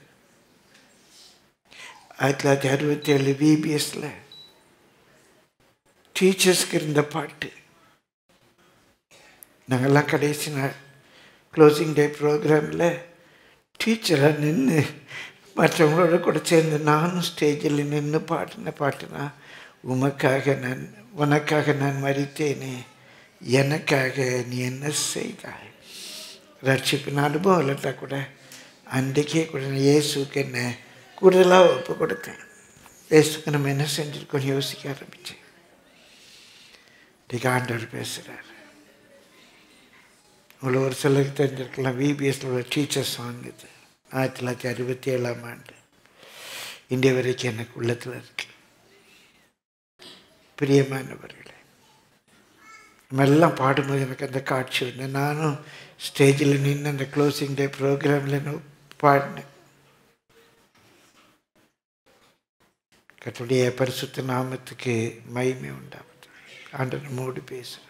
ஆயிரத்தி தொள்ளாயிரத்தி அறுபத்தி ஏழு விபிஎஸ்ல டீச்சர்ஸ்க்கு இருந்த பாட்டு நாங்கள்லாம் கடைசி நாள் க்ளோசிங் டே ப்ரோக்ராமில் டீச்சராக நின்று மற்றவங்களோட கூட சேர்ந்து நானும் ஸ்டேஜில் நின்று பாடின பாட்டுனா உமக்காக நான் உனக்காக நான் மறித்தேனே எனக்காக நீ என்ன செய்தாய் ரட்சிப்பின் அனுபவம் இல்லட்டா கூட அன்றைக்கே கூட நான் இயேசுக்கு என்ன கூடுதலாக ஒப்பு கொடுத்தேன் இயேசுக்கு நம்ம என்ன செஞ்சுருக்கோம் யோசிக்க ஆரம்பித்தேன் இன்றைக்கு ஆண்டவர் பேசுகிறார் உங்களை ஒரு சிலருக்கு தெரிஞ்சிருக்கலாம் விபிஎஸ்ல உள்ள டீச்சர் சாங் இது ஆயிரத்தி தொள்ளாயிரத்தி அறுபத்தி ஏழாம் ஆண்டு இன்றைய வரைக்கும் எனக்கு உள்ளத்தில் இருக்கு பிரியமானவர்களே நம்ம எல்லாம் பாடும்போது எனக்கு அந்த காட்சி வந்து நானும் ஸ்டேஜில் நின்று அந்த க்ளோசிங் டே ப்ரோக்ராமில் நான் பாடினேன் கத்துடைய பரிசுத்த நாமத்துக்கு மகிமை உண்டாகுது ஆண்டு நம்மோடு பேசுகிறார்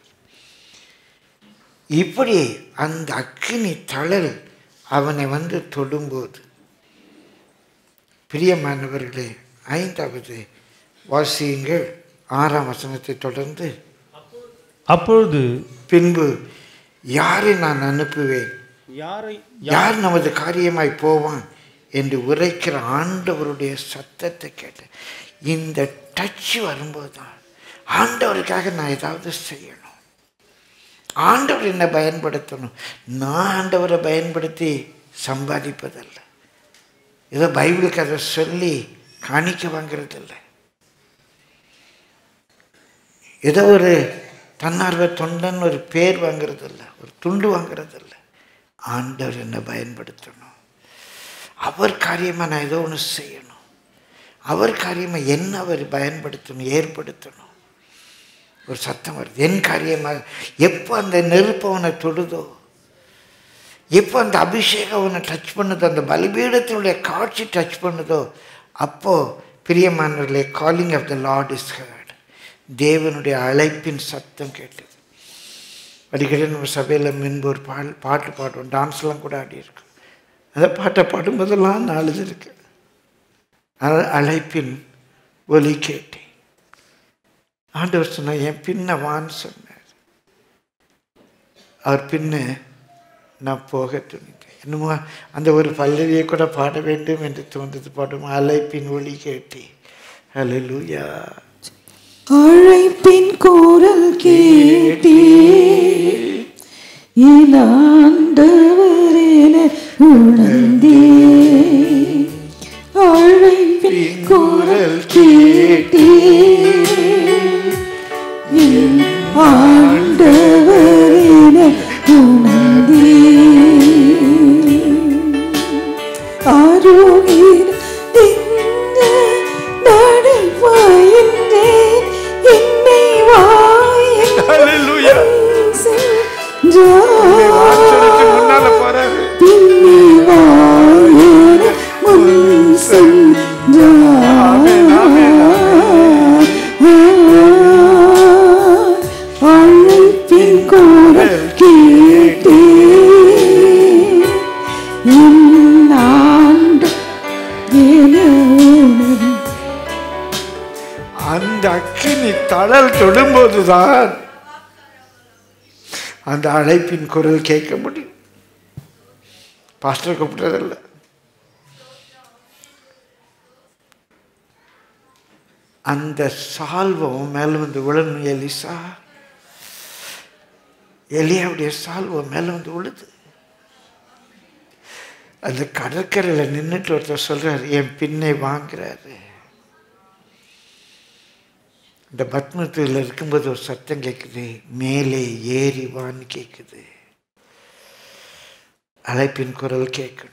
இப்படி அந்த அக்கினி தழல் அவனை வந்து தொடும்போது பிரியமானவர்களே ஐந்தாவது வாசியுங்கள் ஆறாம் வசனத்தை தொடர்ந்து அப்பொழுது பின்பு யாரை நான் அனுப்புவேன் யாரை யார் நமது காரியமாய் போவான் என்று உரைக்கிற ஆண்டவருடைய சத்தத்தை கேட்டேன் இந்த டச் வரும்போது தான் ஆண்டவருக்காக நான் ஏதாவது செய்யணும் ஆண்டவர் என்னை பயன்படுத்தணும் நான் ஆண்டவரை பயன்படுத்தி சம்பாதிப்பதல்ல ஏதோ பைபிளுக்கு அதை சொல்லி காணிக்க வாங்கிறதில்ல ஏதோ ஒரு தன்னார்வ தொண்டன் ஒரு பேர் வாங்கிறதில்ல ஒரு துண்டு வாங்கிறதில்ல ஆண்டவர் என்னை பயன்படுத்தணும் அவர் காரியமாக நான் ஏதோ ஒன்று செய்யணும் அவர் காரியமாக என்ன அவர் பயன்படுத்தணும் ஏற்படுத்தணும் ஒரு சத்தம் வருது என் காரியமாக எப்போ அந்த நெருப்பு அவனை தொடுதோ எப்போ அந்த அபிஷேகம் அவனை டச் பண்ணுதோ அந்த பலிபீடத்தினுடைய காட்சி டச் பண்ணுதோ அப்போ பிரியமானவர்களே calling of the Lord is heard தேவனுடைய அழைப்பின் சத்தம் கேட்டது அடிக்கடி நம்ம சபையில் முன்பு ஒரு பால் பாட்டு பாடுவோம் டான்ஸ்லாம் கூட ஆடி இருக்கோம் அந்த பாட்டை பாடும்போதெல்லாம் நான் அழுதுருக்கு அ- அழைப்பின் ஒலி கேட்டேன் ஆண்டவர் சொன்னா என் பின்ன வான்னு சொன்னார் அவர் பின்ன நான் போக துணிந்தேன் என்னமோ அந்த ஒரு பல்லவியை கூட பாட வேண்டும் என்று தோன்றது பாடும் அழைப்பின் ஒலி கேட்டேன் ஹalleluya அழைப்பின் குரல் கேட்டே என் ஆண்டவரேன உணர்ந்தே அழைப்பின் குரல் கேட்டே என் ஆண்டவரேன உணர்ந்தே ஆரோக்கிய திங்க நடைவாயின்றேன் என்னை வாயின் ஹalleluya முன்னால போறாரு பின்னி வாயின் முன் அழைப்பின் குரல் கேட்டே என் ஆண்டு என உணர்ந்தேன். அந்த அக்கினி தழல் தொடும்போதுதான் அந்த அழைப்பின் குரல் கேட்க முடியும் பாஸ்டர் கூப்பிட்டதில்ல அந்த சால்வம் மேல வந்து விழணும் எலிசா எலியாவுடைய சால்வம் மேல வந்து விழுது அந்த கடற்கரையில் நின்றுட்டு ஒருத்தர் சொல்றாரு என் பின்னை வாங்குறாரு இந்த பத்மத்தில் இருக்கும்போது ஒரு சத்தம் கேட்குது மேலே ஏறி வான்னு கேட்குது அழைப்பின் குரல் கேட்கணும்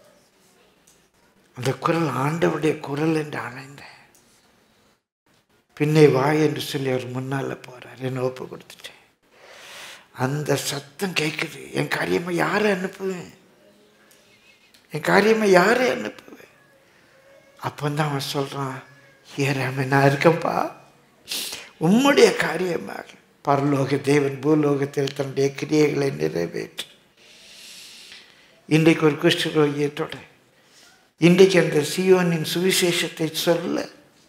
அந்த குரல் ஆண்டவருடைய குரல் என்று அணைந்தேன் பின்னே வா என்று சொல்லி அவர் முன்னால போறார் என்ன ஒப்பு கொடுத்துட்டேன் அந்த சத்தம் கேட்குது என் காரியமா யாரை அனுப்புவேன் என் காரியமா யாரை அனுப்புவேன் அப்போ தான் அவன் சொல்றான் ஏறாம நான் இருக்கேன்ப்பா உம்முடைய காரியமாக பரலோக தேவன் பூலோகத்தில் தன்னுடைய கிரியைகளை நிறைவேற்று இன்றைக்கு ஒரு குஷ்டரோகியை தொட இன்றைக்கு அந்த சியோனின் சுவிசேஷத்தை சொல்ல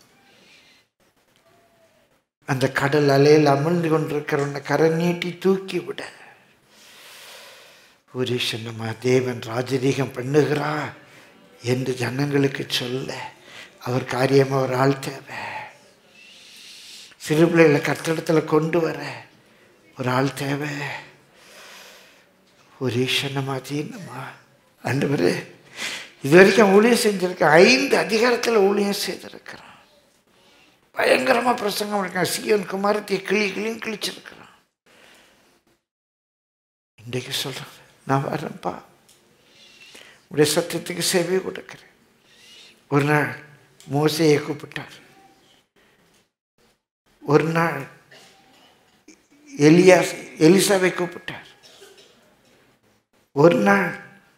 அந்த கடல் அலையில் அமிழ்ந்து கொண்டிருக்கிறவனை கரை நீட்டி தூக்கி விட புருஷனமா தேவன் ராஜரீகம் பண்ணுகிறா என்று ஜனங்களுக்கு சொல்ல அவர் காரியம் அவர் ஆள் தேவை சிறு பிள்ளைகளை கட்டடத்தில் கொண்டு வர ஒரு ஆள் தேவை ஒரு ஈஷனமா தீனமா ஆண்டவரே இது வரைக்கும் ஊழியம் செஞ்சிருக்கேன் ஐந்து அதிகாரத்தில் ஊழியம் செய்திருக்கிறான் பயங்கரமா பிரசங்கம் இருக்கான் சியோன் குமாரத்தை கிளி கிளின்னு கிழிச்சிருக்கிறான் இன்றைக்கு சொல்றேன் நான் வரேன்ப்பா உடைய சத்தியத்துக்கு சேவை கொடுக்கிறேன் ஒரு நாள் மோசையை கூப்பிட்டார் ஒரு நாள் எலியா எலிசாவை கூப்பிட்டார் ஒரு நாள்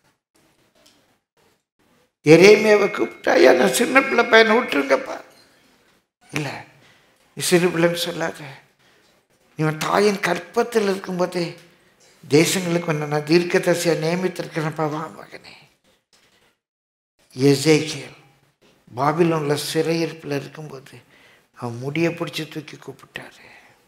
எரேமியாவை கூப்பிட்டா ஐயா நான் சின்ன பிள்ளை பையனை விட்டுருங்கப்பா இல்லை நீ சிறு பிள்ளைன்னு சொல்லாத நீ உன் தாயின் கற்பத்தில் இருக்கும்போதே தேசங்களுக்கு ஒன்று நான் தீர்க்கதரிசியாக நியமித்திருக்கிறேன்ப்பா வா மகனே எசேக்கியல் பாபிலோன்ல சிறையிருப்பில் இருக்கும்போது அவன் முடியை பிடிச்சி தூக்கி கூப்பிட்டாரு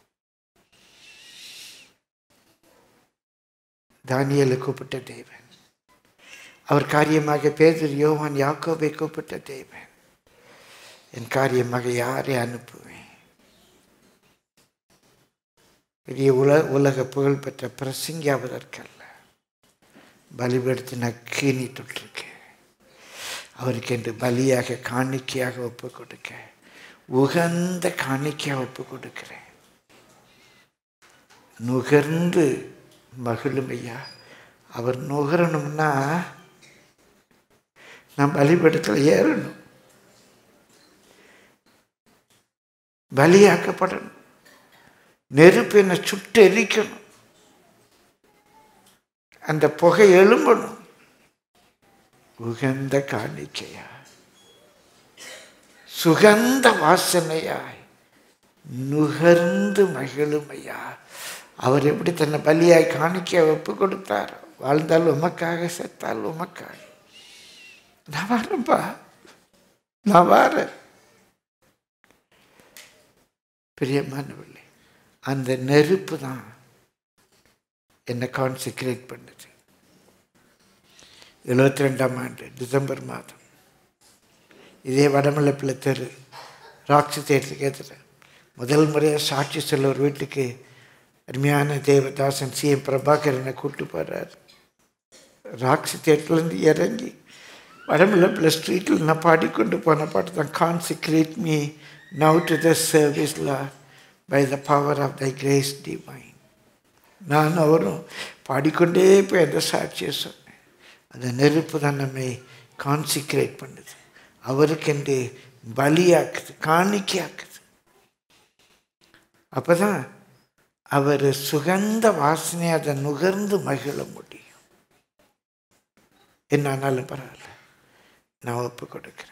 தானியலை கூப்பிட்ட தேவன் அவர் காரியமாக பேதர் யோவான் யாக்கோபை கூப்பிட்ட தேவன் என் காரியமாக யாரை அனுப்புவேன் பெரிய உல உலக புகழ்பெற்ற பிரசங்கியாவதற்கல்ல பலிபடுத்தின கீனி தொட்டிருக்கேன் அவருக்கு என்று பலியாக காணிக்கையாக ஒப்பு கொடுக்க உகந்த காணிக்கையாக ஒப்பு கொடுக்கிறேன் நுகர்ந்து மகிழுமையா அவர் நுகரணும்னா நான் பலிபடத்தில் ஏறணும் பலியாக்கப்படணும் நெருப்பு என்னை சுட்டு எரிக்கணும் அந்த புகை எழும்பணும் உகந்த காணிக்கையா சுகந்த வாசனையாய் நுகர்ந்து மகிழுமையா அவர் எப்படி தன்னை பலியாய் காணிக்க ஒப்பு கொடுத்தார் வாழ்ந்தால் உமக்காக செத்தால் உமக்காக நான் வரேன்ப்பா நான் வரேன் பிரியமானவில்லை அந்த நெருப்பு தான் என்னை கான்சிக்ரேட் பண்ணுது எழுபத்தி ரெண்டாம் ஆண்டு டிசம்பர் மாதம் இதே வடமலைப்பிள்ளை தெரு ராக்ஸி தேட்டருக்கு எதிர முதல் முறையாக சாட்சி சொல்ல ஒரு வீட்டுக்கு அருமையான தேவதாசன் சிஎம் பிரபாகரனை கூப்பிட்டு போகிறார் ராக்ஸி தேட்டர்லேருந்து இறங்கி வடமலைப்பிள்ளை ஸ்ட்ரீட்டில் நான் பாடிக்கொண்டு போன பாட்டு தான் consecrate me now to the service Lord by the power of thy grace divine நான் அவரும் பாடிக்கொண்டே போய் அந்த சாட்சியை சொன்னேன் அந்த நெருப்பு தான் நம்மை கான்சிக்ரேட் பண்ணுது அவருக்கென்று பலியாக்குது காணிக்கையாக்குது அப்போ தான் அவர் சுகந்த வாசனை அதை நுகர்ந்து மகிழ முடியும் என்ன ஆனாலும் பரவாயில்ல நான் ஒப்பு கொடுக்குறேன்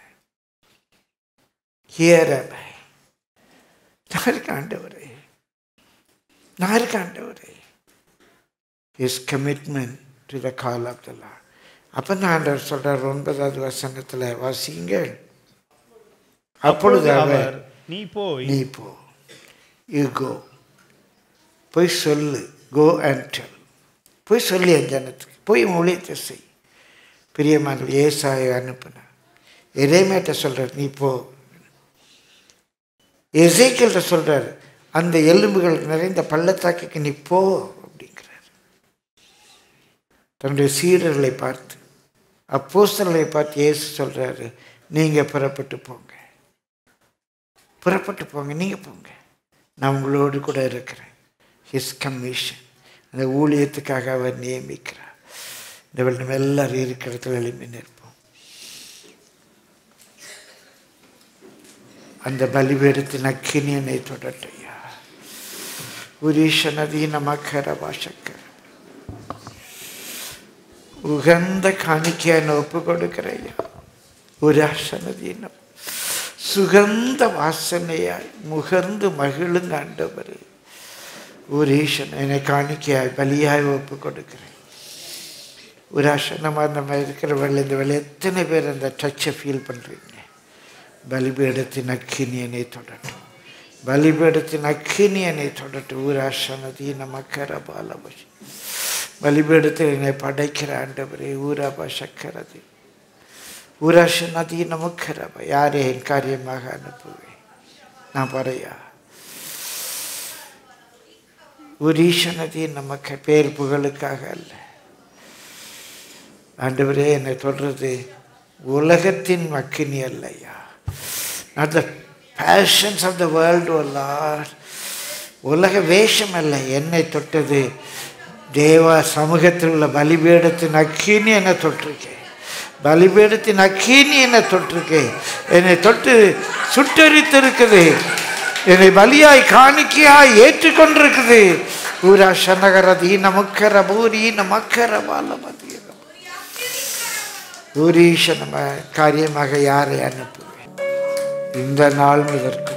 ஹியர் நான் இருக்க ஆண்டவரே நான் இருக்க ஆண்டவரே is commitment to the call of the Lord அப்போ தான் ஆண்டவர் சொல்கிறார் ஒன்பதாவது வசனத்தில் வாசிங்கள் அப்பொழுது அவர் அவர் நீ போய் நீ போ யூ கோ போய் சொல்லு கோ அண்ட் டெல் போய் சொல்லி என் ஜனத்துக்கு போய் உன் ஊழியத்தை செய் பிரியமான ஏசாயை அனுப்புன எரேமேட்ட சொல்கிறார் நீ போ எசேக்கியல்கிட்ட சொல்கிறார் அந்த எலும்புகள் நிறைந்த பள்ளத்தாக்குக்கு நீ போ அப்படிங்கிறார் தன்னுடைய சீடர்களை பார்த்து அப்போஸ்தலர்களை பார்த்து இயேசு சொல்கிறாரு நீங்கள் புறப்பட்டு போங்க புறப்பட்டு போங்க நீங்கள் போங்க நான் உங்களோடு கூட இருக்கிறேன் ஹிஸ் கமிஷன் அந்த ஊழியத்துக்காக அவர் நியமிக்கிறார் இந்த வெள்ளம் எல்லாரும் இருக்கிற இடத்துல எழுப்பி நிற்போம் அந்த பலிபீடத்தின் அக்கினியனை தொடட்டையா உரீஷனதீன மக்கர பாஷக்கர் உகந்த காணிக்கையான ஒப்பு கொடுக்கிறையா உராசனதீனம் சுகந்த வாசனையாய் முகர்ந்து மகிழுங்க ஆண்டவர் உரீஷன் என்னை காணிக்கையாய் பலியாய் ஒப்பு கொடுக்கிறேன் உராசனமாக நம்ம இருக்கிற வேலை இந்த வேலை எத்தனை பேர் அந்த டச்சை ஃபீல் பண்ணுறீங்க பலிபீடத்தின் அக்கினியனை தொடட்டும் பலிபீடத்தின் அக்கினியனை தொடட்டும் ஊராசனதி நமக்கர பாலபசி பலிபீடத்தில் என்னை படைக்கிற ஆண்டவரே ஊராபா சக்கரது ஊராசனதி நமக்கரப யாரே என் காரியமாக அனுப்புவேன் நான் பறையா உரீஷனதி நமக்கு பேர் புகழுக்காக அல்ல ஆண்டவரே என்னை தொடர்றது உலகத்தின் அக்கினி அல்லையா not the passions of the world Lord உலக வேஷம் அல்ல என்னை தொட்டது தேவ சமூகத்தில் உள்ள பலிபீடத்தின் அக்கினி என்னை தொட்டிருக்கேன் பலிபீடத்தின் அக்கினி என்னை தொட்டிருக்கேன் என்னை தொட்டு சுட்டரித்திருக்குது என்னை பலியாய் காணிக்கையாய் ஏற்றுக்கொண்டிருக்குது ஊரா சனகரதி நமக்கர பூரி நமக்கர பாலமதியம் ஊரீஷ நம்ம காரியமாக யாரை அனுப்புவேன் இந்த நாள் முதற்கும்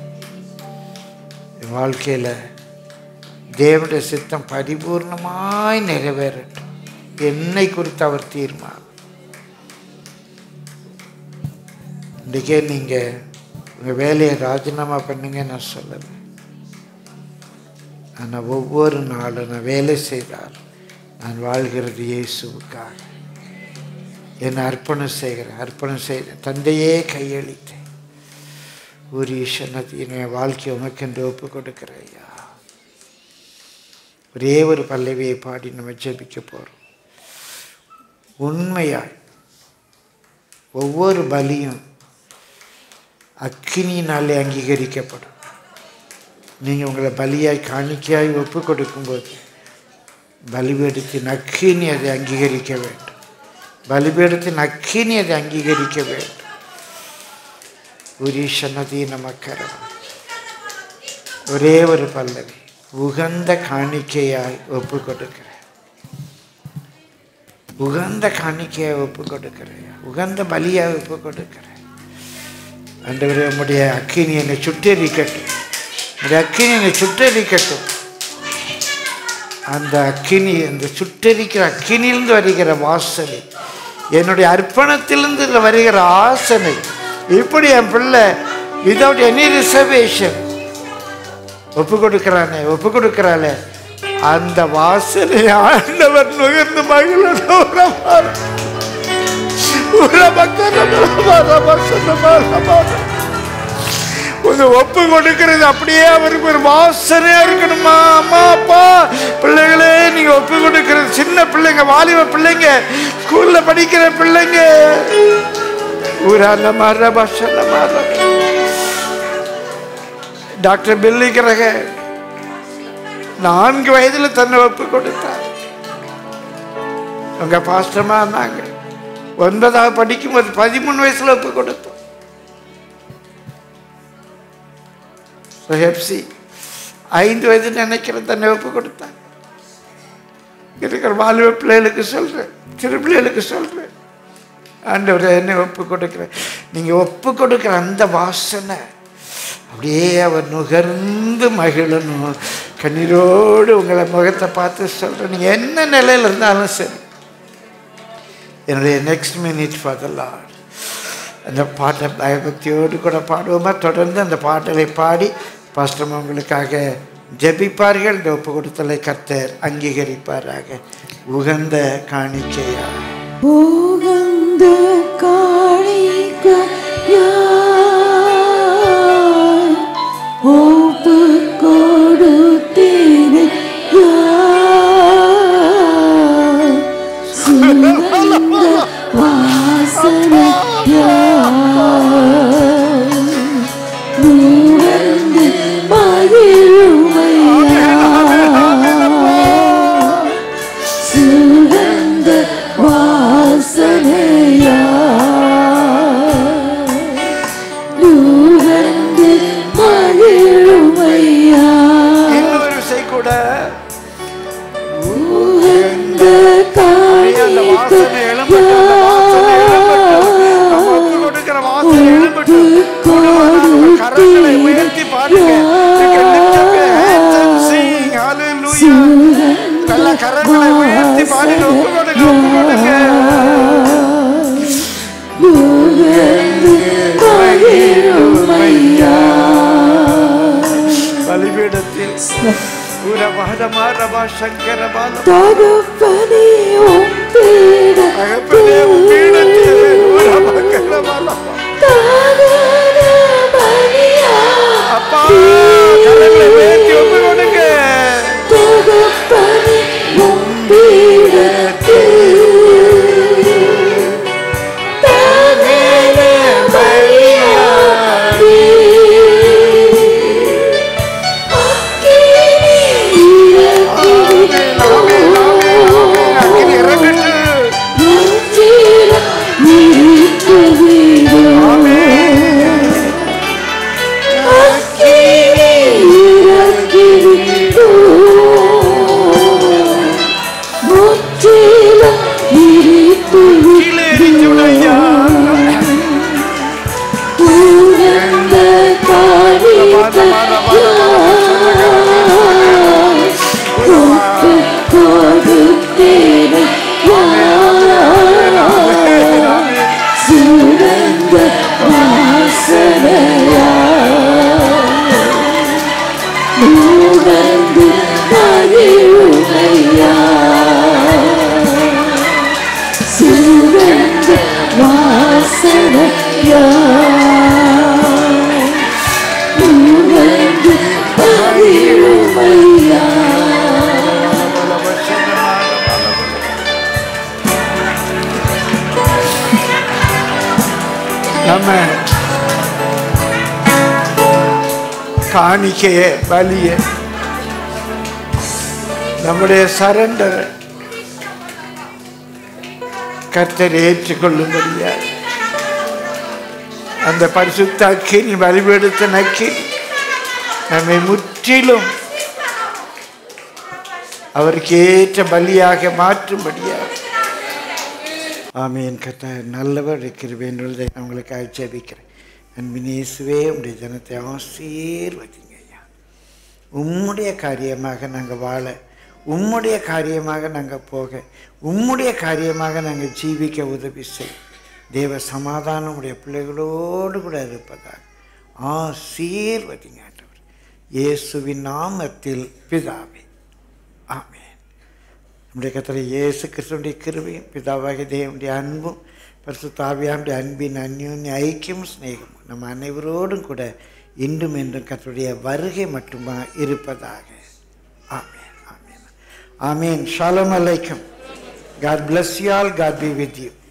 என் வாழ்க்கையில் தேவனுடைய சித்தம் பரிபூர்ணமாய் நிறைவேறட்டும் என்னை குறித்து அவர் தீர்மானம் இன்றைக்கே நீங்கள் உங்கள் வேலையை ராஜினாமா பண்ணுங்க நான் சொல்லலை ஆனால் ஒவ்வொரு நாளும் நான் வேலை செய்தாலும் நான் வாழ்கிறது இயேசுவுக்காக என்னை அர்ப்பணம் செய்கிறேன் அர்ப்பணம் செய்கிறேன் தந்தையே கையளித்தேன் ஒரு ஈஸ்வரத்தின் என் வாழ்க்கையை உமக்கென்று ஒப்பு கொடுக்கிறேன் ஐயா ஒரே ஒரு பல்லவியை பாடி நம்ம ஜெபிக்க போகிறோம் உண்மையாய் ஒவ்வொரு பலியும் அக்கினியினாலே அங்கீகரிக்கப்படும் நீங்கள் உங்களை பலியாய் காணிக்கையாய் ஒப்பு கொடுக்கும்போது பலிபீடத்தின் அக்கினி அதை அங்கீகரிக்க வேண்டும் பலிபீடத்தின் அக்கினி அதை அங்கீகரிக்க வேண்டும் உரீஷனதி நமக்கரம் ஒரே ஒரு பல்லவி உகந்த காணிக்கையாய் ஒப்பு கொடுக்கிறேன் உகந்த காணிக்கையை ஒப்பு கொடுக்கிறேன் உகந்த பலியாக ஒப்பு கொடுக்கிறேன் ஆண்டவரே உம்முடைய அக்கினி என்னை சுட்டெரிக்கட்டும் உம்முடைய அக்கினி என்னை சுட்டெரிக்கட்டும் அந்த அக்கினி அந்த சுட்டெரிக்கிற அக்கினியிலிருந்து வருகிற வாசனை என்னுடைய அர்ப்பணத்திலிருந்து வருகிற ஆசனை இப்படி என் பிள்ளை விதவுட் எனி ரிசர்வேஷன் ஒப்பு கொடுக்கிறானே ஒப்பு கொடுக்கிறாளே அந்த வாசனை ஆண்டவர் நுகர்ந்து மகிழணும் உங்க ஒப்பு கொடுக்கிறது அப்படியே அவருக்கு ஒரு வாசனையா இருக்கணுமா அம்மா அப்பா பிள்ளைகளே நீங்க ஒப்பு கொடுக்கிறது சின்ன பிள்ளைங்க வாலிப பிள்ளைங்க ஸ்கூல்ல படிக்கிற பிள்ளைங்க ஊரால மாற பாஷல மாற டாக்டர் பில்லி கிரக நான்கு வயதுல தன்னை ஒப்பு கொடுத்தார் உங்க பாஸ்டமா இருந்தாங்க ஒன்பதாவது படிக்கும் போது பதிமூணு வயசுல ஒப்பு கொடுத்தோம் ஹெப்சி ஐந்து வயது நினைக்கிறேன் தன்னை ஒப்பு கொடுத்தாங்க இருக்கிற வாலிப பிள்ளைகளுக்கு சொல்றேன் சிறு பிள்ளைகளுக்கு சொல்றேன் ஆண்டவரை என்ன ஒப்பு கொடுக்கிறேன் நீங்க ஒப்பு கொடுக்கிற அந்த வாசனை அப்படியே அவர் நுகர்ந்து மகிழணும் கண்ணீரோடு உங்களை முகத்தை பார்த்து சொல்கிறேன் நீங்கள் என்ன நிலையில் இருந்தாலும் சரி என்னுடைய next minute for the Lord அந்த பாட்டை பயபக்தியோடு கூட பாடுவோமா தொடர்ந்து அந்த பாட்டலை பாடி பாஸ்டம் உங்களுக்காக ஜெபிப்பார்கள் இந்த ஒப்பு கொடுத்தலை கர்த்தர் அங்கீகரிப்பாராக உகந்த காணிக்கையா உகந்த காணிக்கையாய் ஒப்பு கொடுத்தேனே யாய். சுகந்த வாசனையாய். நுகர்ந்து மகிழுமையா சுகந்த வாசனையா நுகர்ந்து மகிழுமையா இன்னொரு விசை கூட உகந்த அந்த வாசனை எழும்பட்டும், அந்த வாசனை எழும்பட்டும். நம்ம ஒப்பு கொடுக்கிற வாசனை எழும்பட்டும். நம்ம கரங்களை உயர்த்தி பாடுங்க. You can lift up your hands and sing. Hallelujah. நல்ல கரங்களை உயர்த்தி பாடுங்க. ஒப்பு கொடுங்க, ஒப்பு கொடுங்க. பலிபீடத்தில் உரபாதமா ரபா சங்கர பாலம் தகப்பனே உம்பிட தகப்பனே, உம் பீடத்தில் உரபக்கர பாலம். தாகனமணியா அப்பா கரங்களை உயர்த்தி ஒப்பு கொடுங்க தகப்பனே உம்பிடத்தில் ஆமென், ஆமென், ஆமென், ஆமென். அக்கினி இறங்கட்டும். கீழே எரிஞ்சு விடு ஐயா. சுரந்த வாசனையா உணர்ந்து மகிழுமையா சுரந்த வாசனையா உணர்ந்து மகிழுமையா நம்ம காணிக்கைய பலிய நம்முடைய சரண்டர் கர்த்தர் ஏற்றுக்கொள்ளும்படியா அந்த பரிசுத்த அக்கினி பலிபெடுத்த நக்கினி நம்மை முற்றிலும் அவருக்கு ஏற்ற பலியாக மாற்றும்படியாக ஆமீன் கத்த நல்லவர் இருக்கிறவேன்றதை உங்களுக்கு ஜெபிக்கிறேன் அன்பின் இயேசுவே உடைய ஜனத்தை ஆசீர்வதிங்க ஐயா உம்முடைய காரியமாக நாங்கள் வாழ உம்முடைய காரியமாக நாங்கள் போக உம்முடைய காரியமாக நாங்கள் ஜீவிக்க உதவி செய் தேவ சமாதானம் உடைய பிள்ளைகளோடு கூட இருப்பதாக ஆசீர்வதிங்க ஆண்டவர் இயேசுவின் நாமத்தில் பிதாவே ஆமென் நம்முடைய கத்தரை இயேசு கிறிஸ்துடைய கிருபையும் பிதாவாகிய தேவனுடைய அன்பும் பரிசுத்தாவியானுடைய அன்பின் அந்யோன்ய ஐக்கியம் சிநேகமும் நம்ம அனைவரோடும் கூட இன்றும் என்றும் கத்தருடைய வருகை மட்டுமா இருப்பதாக ஆமென் ஆமென் ஆமென் ஷாலம் அலைக்கும் God bless you all god be with you